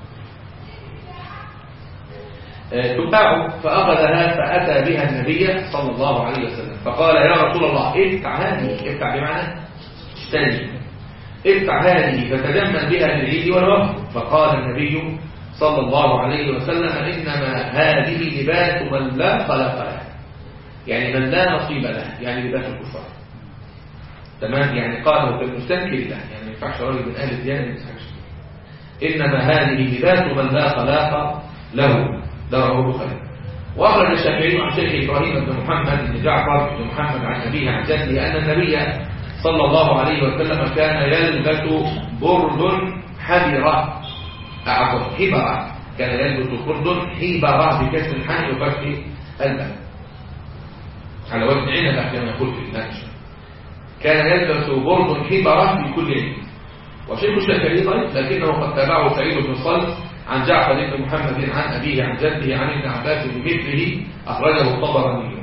تباع فأخذها فأتى بها النبي صلى الله عليه وسلم فقال يا رسول الله ادفع هذه ادفع بمعنى اشتري ادفع هذه فتجمل بها للعيد والوفد فقال النبي صلى الله عليه وسلم إنما هذه لباس من لا خلق له يعني من لا نصيب له يعني لباس الكفار تمام يعني قاله كالمستنكر له يعني ما ينفعش راجل من أهل الديانة ما يسحبش إنما هذه لباس من لا خلاق له ده رواه البخاري واخرج الشافعي عن شيخ ابراهيم بن محمد بن جعفر بن محمد عن ابيه عن جده ان النبي صلى الله عليه وسلم كان يلبس برد حبره اعظم حبره كان يلبس برد حبره بكسر الحاء وفتح الباء على وزن عنب كما يقول في النكش كان يلبس برد حبره في كل عيد وشيخ الشافعي ضعيف لكنه قد تابعه سعيد بن صلت عن جعفر بن محمد عن أبيه عن جده عن ابن عباس بمثله أخرجه الطبراني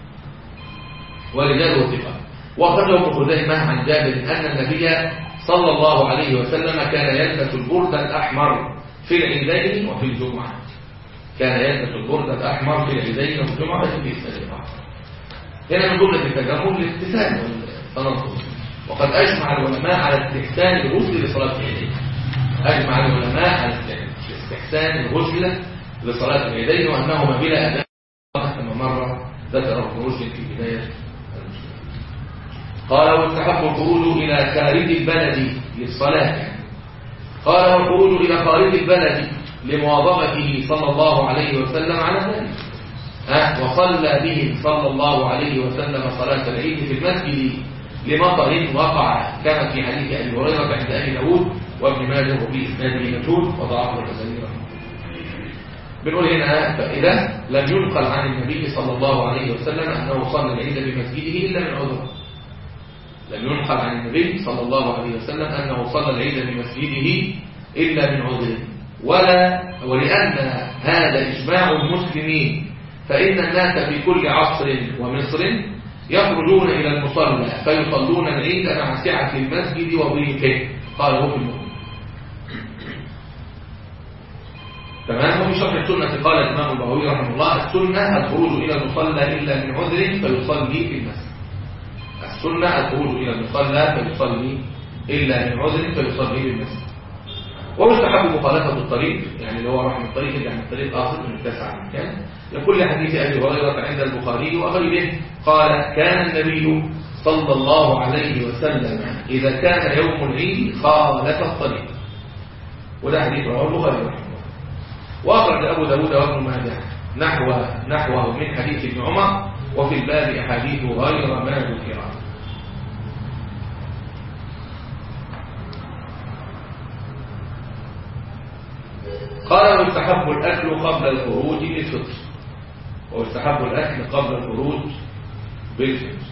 ورجاله ثقة وأخرجه ابن خزيمة عن جابر أن النبي صلى الله عليه وسلم كان يلبس البرد الأحمر في العيدين وفي الجمعة كان يلبس البرد الأحمر في العيدين وفي الجمعة في السنة هنا من جملة التجمل الاستثناء والتنظر وقد أجمع العلماء على استحسان الغسل لصلاة العيدين أجمع العلماء على استحسان الغسل لصلاة العيدين وأنهما بلا أداء كما مر ذكر ابن رشد في بداية المسلم قال واستحب الخروج إلى خارج البلد للصلاة قال والخروج إلى خارج البلد لمواظبته صلى الله عليه وسلم على ذلك أه وصلى بهم صلى الله عليه وسلم صلاة العيد في المسجد لمطر وقع كما في حديث أبي هريرة عند أبي داود وابن ماجه وفي إسناده مجهول وضعفه الغزالي بنقول هنا فإذا لم ينقل عن النبي صلى الله عليه وسلم أنه صلى العيد بمسجده إلا من عذر لم ينقل عن النبي صلى الله عليه وسلم أنه صلى العيد بمسجده إلا من عذر ولا ولأن هذا إجماع المسلمين فإن الناس في كل عصر ومصر يخرجون إلى المصلى فيصلون العيد مع سعة المسجد وضيقه قال هو في المؤمن تمام وفي شرح السنة قال الإمام البغوي رحمه الله السنة الخروج إلى المصلى إلا من عذر فيصلي في المسجد السنة الخروج إلى المصلى فيصلي إلا من عذر فيصلي في المسجد ومستحب مخالفة الطريق يعني اللي هو رحم الطريق يعني الطريق آخر من التاسع المكان لكل حديث أبي هريرة عند البخاري وغيره قال كان النبي صلى الله عليه وسلم إذا كان يوم العيد خالف الطريق وده حديث رواه البخاري رحمه الله وأخرج أبو داود وابن ماجه نحو نحوه من حديث ابن عمر وفي الباب أحاديث غير ما ذكر قال ويستحب الأكل قبل الخروج للفطر ويستحب الأكل قبل الخروج بالفطر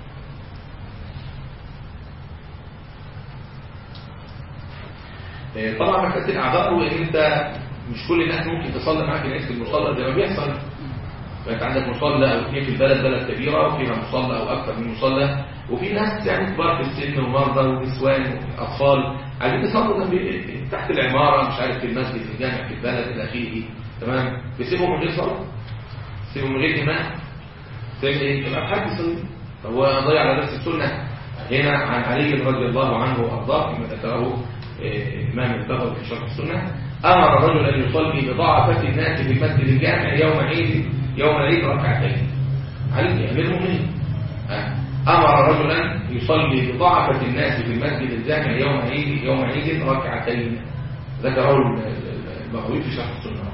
طبعا مسألة الأعذار هو إن أنت مش كل الناس ممكن تصلي معاك العيد في المصلى زي ما بيحصل فانت عندك مصلى او اثنين في البلد بلد كبيره وفيها مصلى او اكثر من مصلى وفي ناس يعني كبار في السن ومرضى ونسوان واطفال عايزين يصلوا جنب تحت العماره مش عارف في المسجد في الجامع في البلد الى اخره تمام بيسيبهم من غير صلاه يسيبهم من غير امام سيب ايه يبقى حد يصلي فهو ضيع على نفس السنه هنا عن علي رضي الله عنه وارضاه كما ذكره امام البغوي في شرح السنه امر الرجل ان يصلي بضعفه الناس في المسجد الجامع يوم عيد يوم العيد ركعتين علي امير المؤمنين امر رجلا يصلي بضعفه الناس في المسجد الجامع يوم عيد يوم عيد ركعتين ذكره البغوي في شرح السنه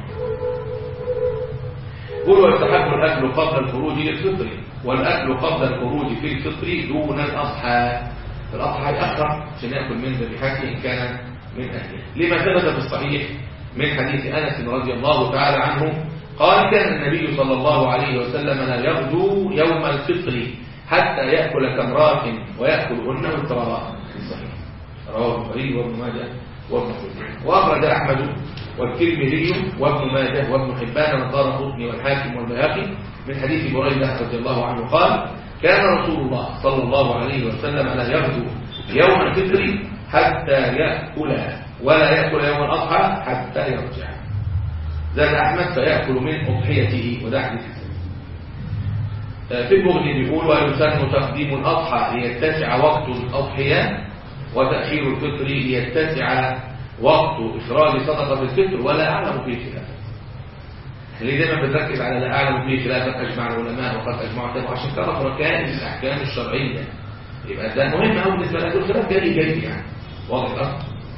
قل ويستحب الاكل قبل الخروج للفطر والاكل قبل الخروج في الفطر دون الاضحى الاضحى ياخر عشان ياكل من ذبيحته ان كان من اهله لما ثبت في الصحيح من حديث انس رضي الله تعالى عنه قال كان النبي صلى الله عليه وسلم لا يغدو يوم الفطر حتى ياكل تمرات وياكلهن وتراه في الصحيح رواه البخاري وابن ماجه وابن خزيمه واخرج احمد والترمذي وابن ماجه وابن حبان والدار قطني والحاكم والبيهقي من حديث بريده رضي الله عنه قال كان رسول الله صلى الله عليه وسلم لا يغدو يوم الفطر حتى ياكل ولا ياكل يوم الاضحى حتى يرجع زاد احمد فياكل من اضحيته وده حديث في المغني بيقول ويسن تقديم الاضحى ليتسع وقت الاضحيه وتاخير الفطر ليتسع وقت إخراج صدقة الفطر ولا أعلم فيه خلافا اللي دايما بنركز على لا أعلم فيه خلافا أجمع العلماء وقد أجمعوا كده عشان تعرف ركائز الأحكام الشرعية يبقى ده مهم قوي بالنسبة لك الخلاف جري جري يعني واضح الأمر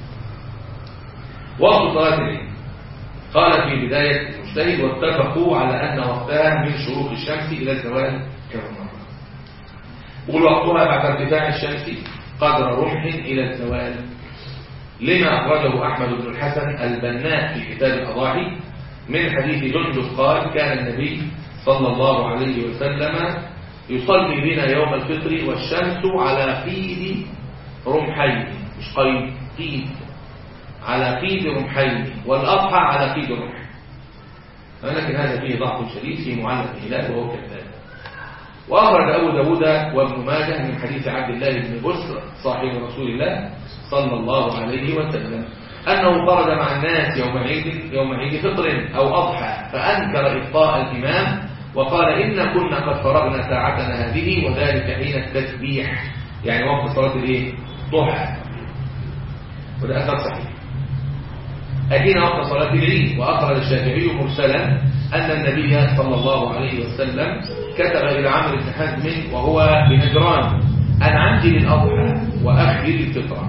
وقت صلاة العيد قال في بداية المجتهد واتفقوا على أن وقتها من شروق الشمس إلى الزوال كما مرة قل وقتها بعد ارتفاع الشمس قدر رمح إلى الزوال لما أخرجه أحمد بن الحسن البناء في كتاب الأضاحي من حديث جندب قال كان النبي صلى الله عليه وسلم يصلي بنا يوم الفطر والشمس على قيد رمحين مش قيد قيد على قيد رمحين والأضحى على قيد رمح ولكن هذا فيه ضعف شديد في معلق الهلال وهو كذاب وأخرج أبو داود وابن ماجه من حديث عبد الله بن بسر صاحب رسول الله صلى الله عليه وسلم أنه خرج مع الناس يوم عيد يوم عيد فطر أو أضحى فأنكر إفطاء الإمام وقال إن كنا قد فرغنا ساعتنا هذه وذلك حين التسبيح يعني وقت صلاة الإيه؟ ضحى وده أثر صحيح أدينا وقت صلاة العيد وأخرج الشافعي مرسلا أن النبي صلى الله عليه وسلم كتب إلى عمرو بن حزم وهو بنجران أن عجل الأضحى وأخر الفطرة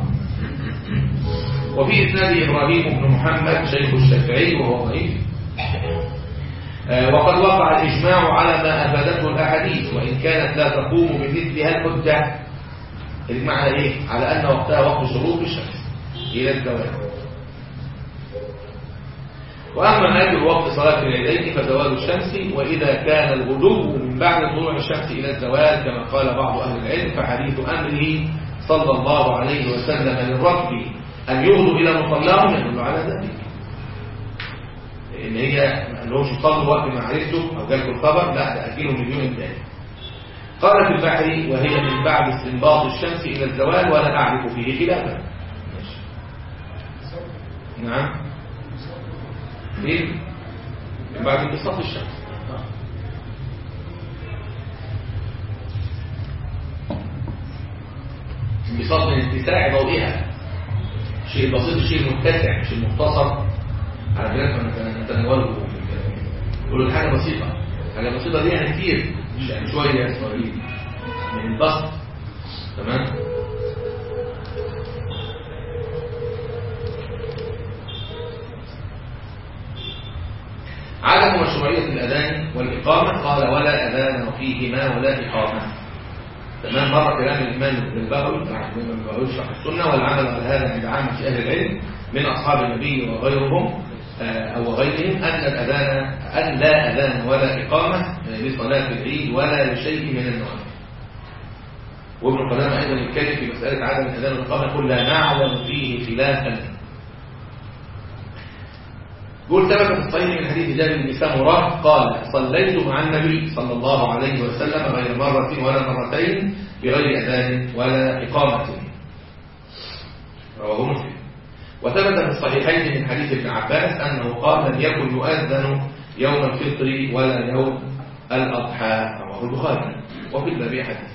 وفي إسناد إبراهيم بن محمد شيخ الشافعي وهو ضعيف وقد وقع الإجماع على ما أفادته الأحاديث وإن كانت لا تقوم بمثلها الحجة الإجماع على إيه؟ على أن وقتها وقت شروق الشمس إلى الزوال وأما أجل وقت صلاة العيدين فزوال الشمس وإذا كان الغدو من بعد طلوع الشمس إلى الزوال كما قال بعض أهل العلم فحديث أمره صلى الله عليه وسلم للركب أن يغدوا إلى مصلاهم يدل على ذلك إن هي ما لهمش يصلوا وقت ما عرفتوا أو جالكم الخبر لا ده أجلهم اليوم الثاني قال في البحر وهي من بعد استنباط الشمس إلى الزوال ولا أعرف فيه خلافا نعم ليه؟ من بعد انبساط الشمس انبساط من اتساع ضوئها شيء بسيط شيء متسع مش المختصر على فكره نتناوله في الكلام يقولوا حاجه بسيطه حاجه بسيطه دي يعني كتير مش يعني شويه صغيرين من البسط تمام عدم مشروعية الأذان والإقامة قال ولا أذان فيهما ولا إقامة تمام مر كلام الإمام البغوي الإمام البغوي يشرح السنة والعمل على هذا عند عامة أهل العلم من أصحاب النبي وغيرهم أو غيرهم أن الأذان أن لا أذان ولا إقامة لصلاة العيد ولا لشيء من النوافل وابن قدامة أيضا يتكلم في مسألة عدم الأذان والإقامة يقول لا نعلم فيه خلافا يقول ثبت في الصحيح من حديث جابر بن سمره قال صليت مع النبي صلى الله عليه وسلم غير مرة ولا مرتين بغير أذان ولا إقامة رواه مسلم وثبت في الصحيحين من حديث ابن عباس أنه قال لم يكن يؤذن يوم الفطر ولا يوم الأضحى رواه البخاري وفي الباب حديث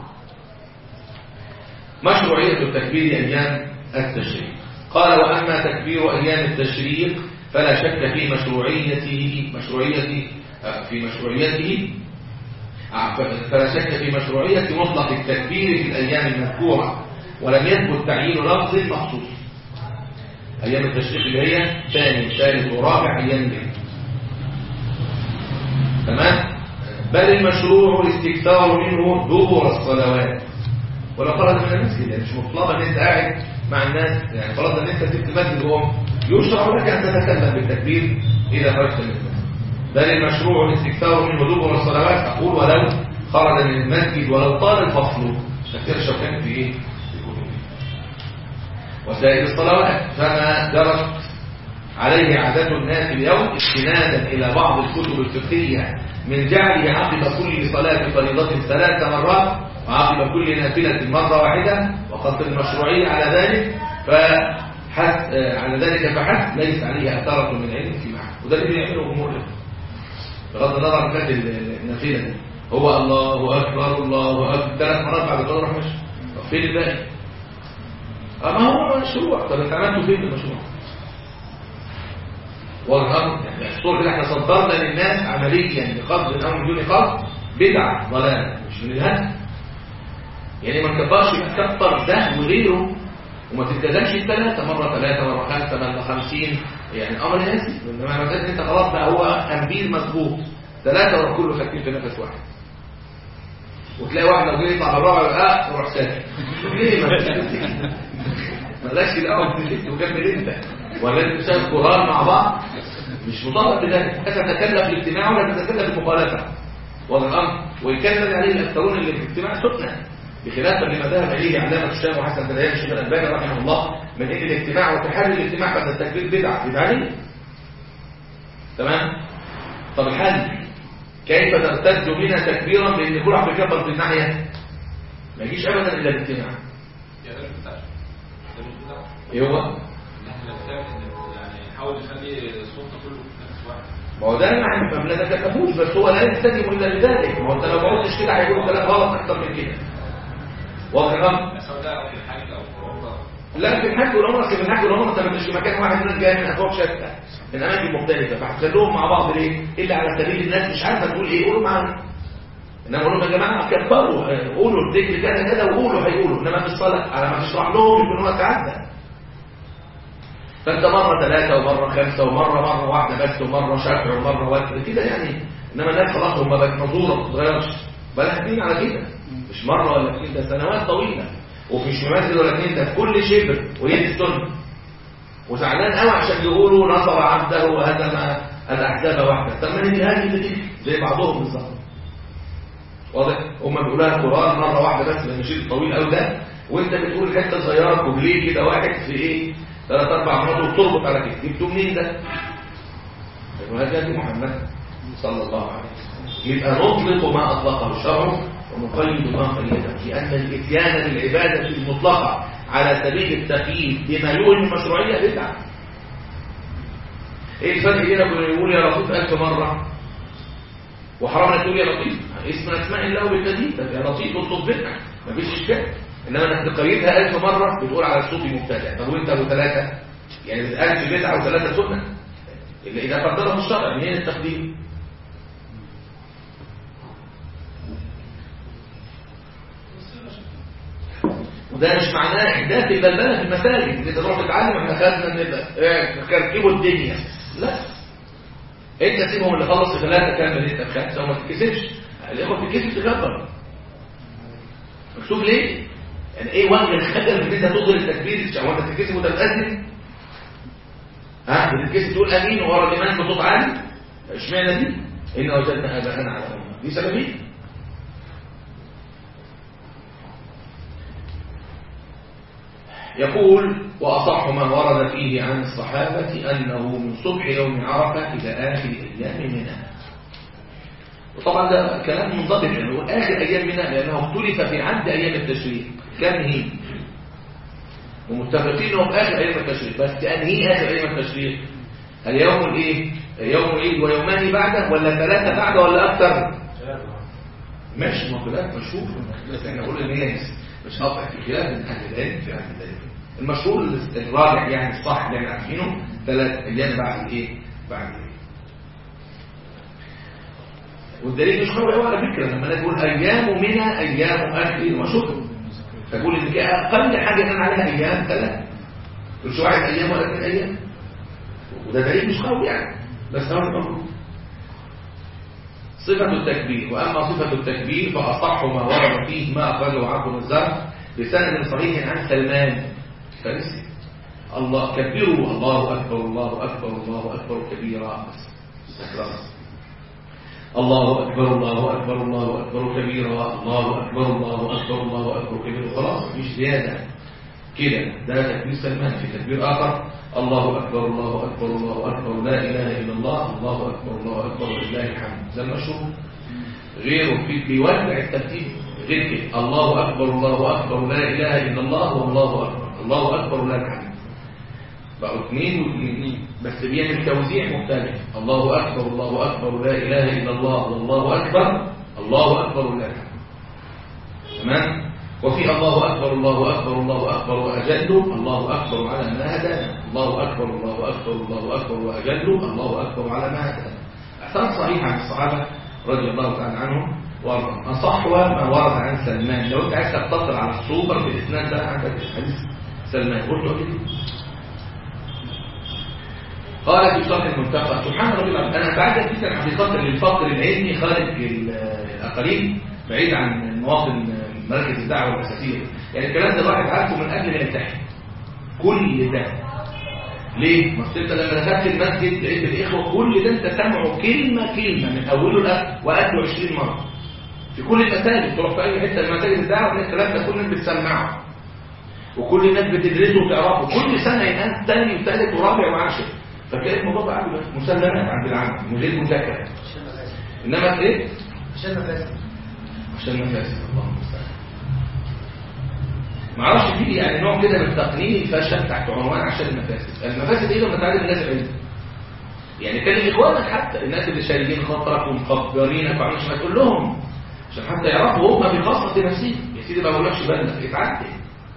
مشروعية التكبير أيام التشريق قال وأما تكبير أيام التشريق فلا شك في مشروعيته مشروعية في مشروعيته فلا شك في مشروعية مطلق التكبير في الأيام المذكورة ولم يثبت تعيين لفظ مخصوص أيام التشريق اللي هي ثاني ثالث ورابع أيام الليل تمام بل المشروع الاستكثار منه دبر الصلوات ولو خرج من المسجد يعني مش مطلبا ان انت قاعد مع الناس يعني فرضا ان انت سبت المسجد وهم يشرع لك ان تتكلم بالتكبير اذا خرجت من المسجد بل المشروع الاستكثار منه دبر الصلوات اقول ولو خرج من المسجد ولو طال الفصل تفسير الشوكاني في ايه؟ في كتبه وسائر الصلوات فما درت عليه عادة الناس اليوم استنادا إلى بعض الكتب الفقهية من جعله عقب كل صلاة فريضة ثلاث مرات وعقب كل نافلة مرة واحدة وقصد المشروعية على ذلك فحث على ذلك فحث ليس عليه أثارة من علم في معنى وده اللي بيعمله أمور بغض النظر عن فات النافلة دي هو الله أكبر الله أكبر ثلاث مرات بعد كده راح مشي طب فين الباقي؟ أما هو مشروع طب انت عملته فين المشروع؟ والأمر يعني الصور اللي احنا صدرنا للناس عمليا بقدر أو بدون قصد بدعة ضلال مش من الهدف يعني ما تكبرش تكبر ده وغيره وما تتكلمش الثلاثة مرة ثلاثة مرة خمسة مرة خمسين يعني أمر ناسي إنما مثلا أنت خلاص بقى هو أنبيل مظبوط ثلاثة ورا كله ساكتين في نفس واحد وتلاقي واحد لو جه يطلع بالرابع اه وراح ساكت ليه ما ملاش الاول وكمل انت ولا انت شايف قران مع بعض مش مطالب بذلك انت تتكلم في الاجتماع ولا تتكلم في المخالفه وهذا الامر ويكلم عليه الاكثرون اللي في الاجتماع سنه بخلاف لما ذهب اليه علامه الشام وحسن بن الشيخ الالباني رحمه الله من ان الاجتماع وتحري الاجتماع بعد التكبير بدعه بدعه تمام طب الحل كيف ترتد منها تكبيرا بان كل واحد بيكبر في الناحيه ما يجيش ابدا الا الاجتماع ايه هو يعني حاول يخلي الصوت كله في نفس واحد ما هو ده يعني ما بنتكلموش بس هو لا يستجيب الا لذلك ما هو انت لو ما قلتش كده هيقولوا كلام غلط اكتر من كده واضح سواء ده في الحج او في العمره لا في الحج والعمره في الحج والعمره انت مش في مكان واحد الناس جايه من افواج شتى من اماكن مختلفه فهتخلوهم مع بعض ليه؟ الا على سبيل الناس مش عارفه تقول ايه قولوا معانا انما قولوا يا جماعه كبروا قولوا الذكر كذا كذا وقولوا هيقولوا انما في الصلاه على ما تشرح لهم يكون هو تعدى فانت مره ثلاثه ومره خمسه ومره مره واحده بس ومره شفع ومره وتر كده يعني انما الناس خلاص هم بقت مزوره ما بتتغيرش بقى حاطين على كده مش مره ولا اتنين ده سنوات طويله وفي مش مسجد ولا اتنين ده في كل شبر وهي دي السنه وزعلان قوي عشان يقولوا نصر عبده وهزم الاحزاب وحده طب ما دي هذه اللي تيجي زي بعضهم بالظبط واضح هم بيقولوا القران مره واحده بس لان الشيء الطويل قوي ده وانت بتقول حته صغيره كوبليه كده واحد في ايه ثلاث اربع مرات وتربط على كده جبتوه منين ده؟ وهذا محمد صلى الله عليه وسلم يبقى نطلق ما اطلقه الشرع ونقيد ما قيده لان الاتيان بالعباده المطلقه على سبيل التقييد بما يوهم المشروعيه بدعه ايه الفرق بين كنا نقول يا لطيف ألف مرة وحرام انك تقول يا لطيف اسم اسماء الله بالتزيد يا لطيف اطلب بدعه مفيش اشكال انما انك تقيدها ألف مرة بتقول على الصوت مبتدع طب وانت ابو ثلاثة يعني ألف بدعة وثلاثة سنة إلا إذا قدره الشرع منين التقديم وده مش معناه احداث البلبله في المساجد ان انت تروح تتعلم احنا خدنا ان كركبوا الدنيا لا انت سيبهم اللي خلص ثلاثه كامل انت بخمسه وما تتكسفش الاخوه بتتكسف تكبر مكتوب ليه؟ يعني ايه وجه الخجل ان انت تظهر التكبير هو انت تتكسف وانت بتأذن؟ ها بتتكسف تقول امين ورا الامام بصوت عالي اشمعنى دي؟ ان وجدنا اباءنا على امه دي سببين يقول وأصح ما ورد فيه عن الصحابة أنه من صبح يوم عرفة إلى آخر أيام منى وطبعا ده كلام منضبط يعني هو آخر أيام منى لأنه اختلف في عد أيام التشريق كم هي ومتفقين انه في آخر أيام التشريق بس أنهي آخر أيام التشريق اليوم الإيه يوم العيد ويومان بعده ولا ثلاثة بعده ولا أكثر ماشي ما خلاف مشهور بس احنا نقول ان هي مش قطع في خلاف من اهل العلم في اهل العلم المشهور الراجح يعني الصح اللي احنا عارفينه ثلاث ايام بعد ايه بعد ايه والدليل مش قوي قوي على فكره لما انا اقول ايام منها ايام اكل وشرب فاقول ان اقل حاجه ان انا عليها ايام ثلاث مش واحد ايام ولا اثنين ايام وده دليل مش قوي يعني بس هو المفروض صفة التكبير وأما صفة التكبير فأصح ما ورد فيه ما أخرجه عبد الرزاق بسند صحيح عن سلمان فارسي الله كبروا الله أكبر الله أكبر الله أكبر كبيرا الله أكبر الله أكبر الله أكبر كبيرا الله أكبر الله أكبر الله أكبر كبيرا خلاص مش زيادة كده ده تكبير سلمان في تكبير آخر الله أكبر الله أكبر الله أكبر لا إله إلا الله الله أكبر الله أكبر ولله الحمد ده المشهور غيره في بيوزع الترتيب غير كده الله أكبر الله أكبر لا إله إلا الله والله أكبر الله أكبر لا الحمد بقوا اثنين واثنين بس بيعمل توزيع مختلف الله أكبر الله أكبر لا إله إلا الله والله أكبر الله أكبر لا الحمد تمام وفي الله أكبر الله أكبر الله أكبر وأجل الله أكبر على ما هدانا الله أكبر الله أكبر الله أكبر وأجل الله أكبر على ما هدانا أحسان صحيح عن الصحابة رضي الله تعالى عنهم وارضاهم أصح ما ورد عن سلمان لو أنت عايز تقتصر على السوبر في الإسناد ده عندك حديث سلمان قلت له كده قال في شرح المنتقى سبحان ربي العظيم أنا بعد جدا حقيقة للفقر العلمي خارج الأقاليم بعيد عن مواطن مراكز الدعوة والأساسية يعني الكلام ده الواحد عارفه من قبل ما يمتحن كل ده ليه؟ ما انت لما دخلت المسجد لقيت الإخوة كل ده انت سامعه كلمة كلمة من أوله لآخره وقته 20 مرة في كل المساجد تروح في أي حتة من مساجد الدعوة تلاقي الكلام ده كل الناس بتسمعه وكل الناس بتدرسه وتعرفه كل سنة ينقل تاني وثالث ورابع وعاشر فكان الموضوع بقى عنده مسلمات عند العام من غير مذاكرة إنما إيه؟ عشان مفاسد عشان المفاسد اللهم المستعان ما اعرفش في يعني نوع كده من تقنين الفشل تحت عنوان عشان المفاسد المفاسد ايه لما تعلم الناس علم يعني كان اخوانك حتى الناس اللي شايلين خطرك ومكبرينك وعملش ما تقول لهم عشان حتى يعرفوا هم بخاصة نفسهم يا سيدي ما بقولكش بالك اتعدل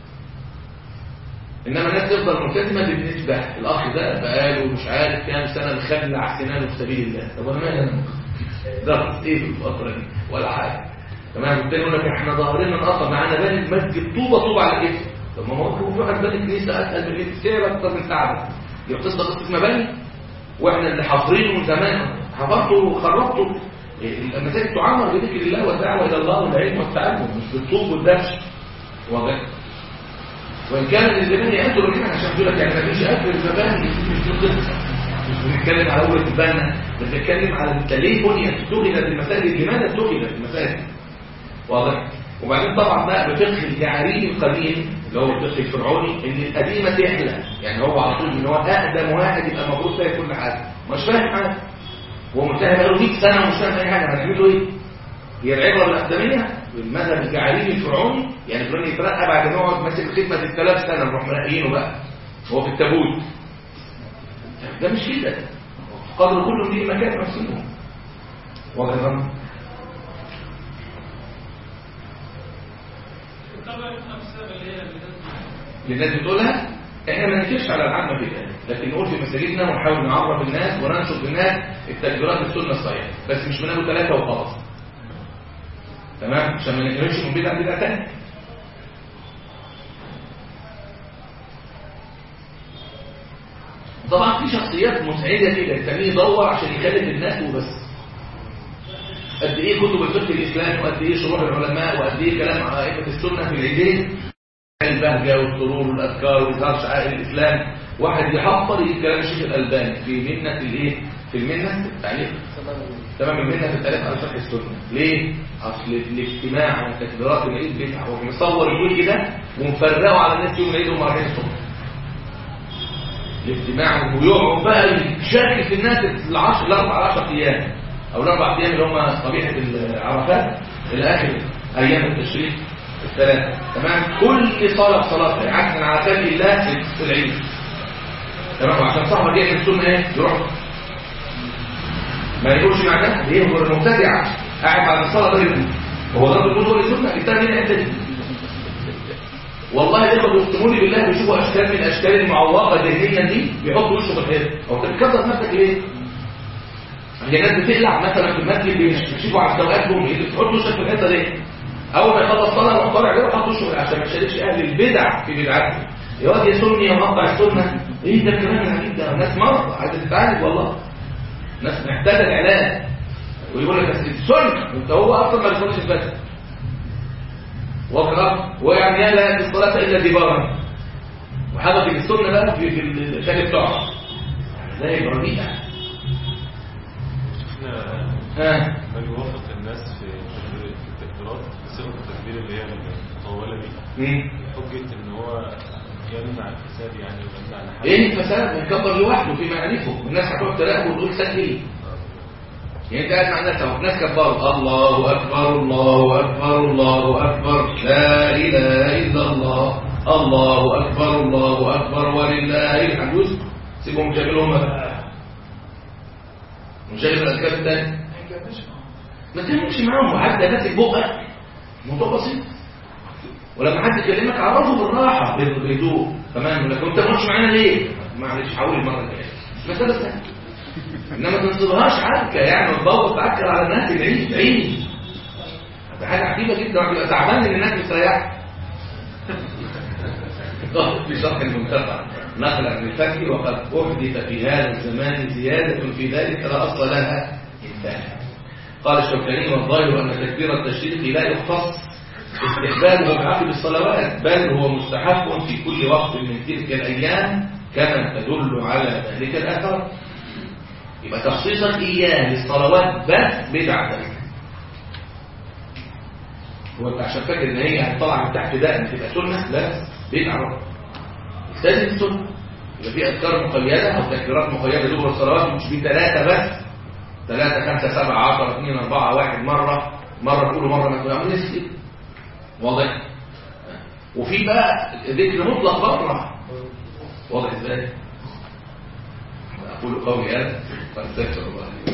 انما الناس تفضل ملتزمه بالنسبه الاخ ده بقاله مش عارف كام سنه مخلع على سنانه في سبيل الله طب انا مالي انا درس ايه في الفتره دي ولا حاجه تمام التاني يقول لك احنا ظاهرين نقطع معانا بني المسجد طوبه طوبه على الاسم طب ما هو في واحد بني الكنيسه اسال من السعر اكتر من ساعه يبقى قصه قصه مباني واحنا اللي حاضرينه من زمان حفظته وخربته المساجد تعمر بذكر الله والدعوه الى الله والعلم والتعلم مش بالطوب والدبش واضح وان كان الزمان يأثر منها عشان يقول لك يعني ما فيش اكل المباني مش دي قصه مش بنتكلم على اول البنا بنتكلم على انت ليه بنيت اتخذت المساجد لماذا اتخذت المساجد واضح وبعدين طبعا بقى بفقه الجعري القديم اللي هو الفقه الفرعوني ان القديمه تحلى يعني هو على طول ان هو اقدم واحد يبقى المفروض فاهم كل حاجه مش فاهم حاجه هو منتهي بقاله 100 سنه ومش فاهم اي حاجه هتعمل له ايه هي العبره الاقدميه بالمذهب الجعري الفرعوني يعني فرعون يترقى بعد ما يقعد ماسك خدمه الثلاث سنه نروح منقيينه بقى هو في التابوت ده مش كده قدر كل ليه مكان نفسه واضح يا فندم اللي الناس بتقولها احنا ما ننكرش على العامه في ذلك لكن نقول في مساجدنا ونحاول نعرف الناس وننشر الناس التكبيرات السنه الصحيحه بس مش من ابو ثلاثه وخلاص تمام عشان ما نخرجش من بدعه بدعه ثانيه طبعا في شخصيات مسعده كده التاني يدور عشان يخالف الناس وبس قد ايه كتب الفقه الاسلامي وقد ايه شروح العلماء وقد ايه كلام ائمه السنه في العيدين البهجه والسرور والاذكار واظهار شعائر الاسلام واحد يحفر يجيب كلام الشيخ الالباني في منه الايه في المنة في التعليق تمام المنة في التعليق على شرح السنة ليه؟ أصل الاجتماع وتكبيرات العيد بدعة هو مصور الجزء ده ومفرقه على الناس يوم العيد وهم رايحين الصبح الاجتماع ويقعد بقى يشارك في الناس العشر الاربع عشر ايام او الاربع ايام اللي هم طبيعه العرفات الى اخر ايام التشريق الثلاثه تمام كل صلاه صلاه عكسا على كلام الله في العيد تمام عشان صاحبك يعمل السنه ايه يروح ما يقولش معناه ايه هو المبتدع قاعد بعد الصلاه ده يقول هو ده بيقول هو السنه الثاني من الحته دي والله ياخدوا يقسموني بالله بيشوفوا اشكال من الاشكال المعوقه ذهنيا دي بيحطوا وشه في الحيط هو انت بتكسر نفسك ليه؟ هي الناس بتقلع مثلا في المسجد بيكشفوا على سواقاتهم بتحط وشك في الحته دي اول ما يخلص صلاه يروح طالع كده وحط وشه عشان ما يشاركش اهل البدع في بدعتهم يا واد يا سني يا مقطع السنه ايه ده الكلام العجيب ده الناس مرضى عايزه تتعالج والله ناس محتاجه العلاج ويقول لك بس السنه انت هو اصلا ما بيصليش الفجر واضح ويعني لا في الصلاه الا دبارا وحاجه في السنه بقى في في الخالق بتاعه زي ابراهيم شفنا ها ما يوافق الناس في تكبير- في التكبيرات بصيغه التكبير اللي هي المطوله دي مم. حجه ان هو يمنع الفساد يعني ويمنع الحد ايه الفساد يكبر لوحده في معرفه الناس هتقعد تراقبه وتقول سد ايه يعني انت قاعد مع الناس اهو الناس كبروا الله اكبر الله اكبر الله اكبر لا اله الا الله الله اكبر الله اكبر ولله الحمد يسكت سيبهم شغلهم بقى مشغل الاذكار الثاني ما تعملش معاهم وحتى ماسك بقك الموضوع بسيط ولما حد يكلمك عرفه بالراحه بالهدوء تمام لكن انت ما معانا ليه معلش حاول المره الجايه مش مساله سهله انما ما تنصبهاش عركه يعني وتبوظ تعكر على الناس العيد عيد ده حاجه عجيبه جدا واحد يبقى تعبان ان الناس مستريحه ضغط في شرح المنتفع نقل عن الفتح وقد احدث في هذا الزمان زياده في ذلك لا اصل لها انتهى قال الشوكاني والظاهر ان تكبير التشريق لا يختص استحبابه بعقب الصلوات بل هو مستحب في كل وقت من تلك الايام كما تدل على ذلك الاثر يبقى تخصيصك اياه للصلوات بس بدعه هو انت عشان فاكر ان هي هتطلع من تحت ده ان تبقى سنه لا بدعه لازم السنه يبقى في اذكار مقيده او تكبيرات مقيده دبر الصلوات مش بثلاثه بس ثلاثة خمسة سبعة عشرة اثنين أربعة واحد مرة مرة تقول مرة ما تقول نسي واضح وفي بقى ذكر مطلق بره واضح ازاي أقول قولي هذا فاستغفر الله لي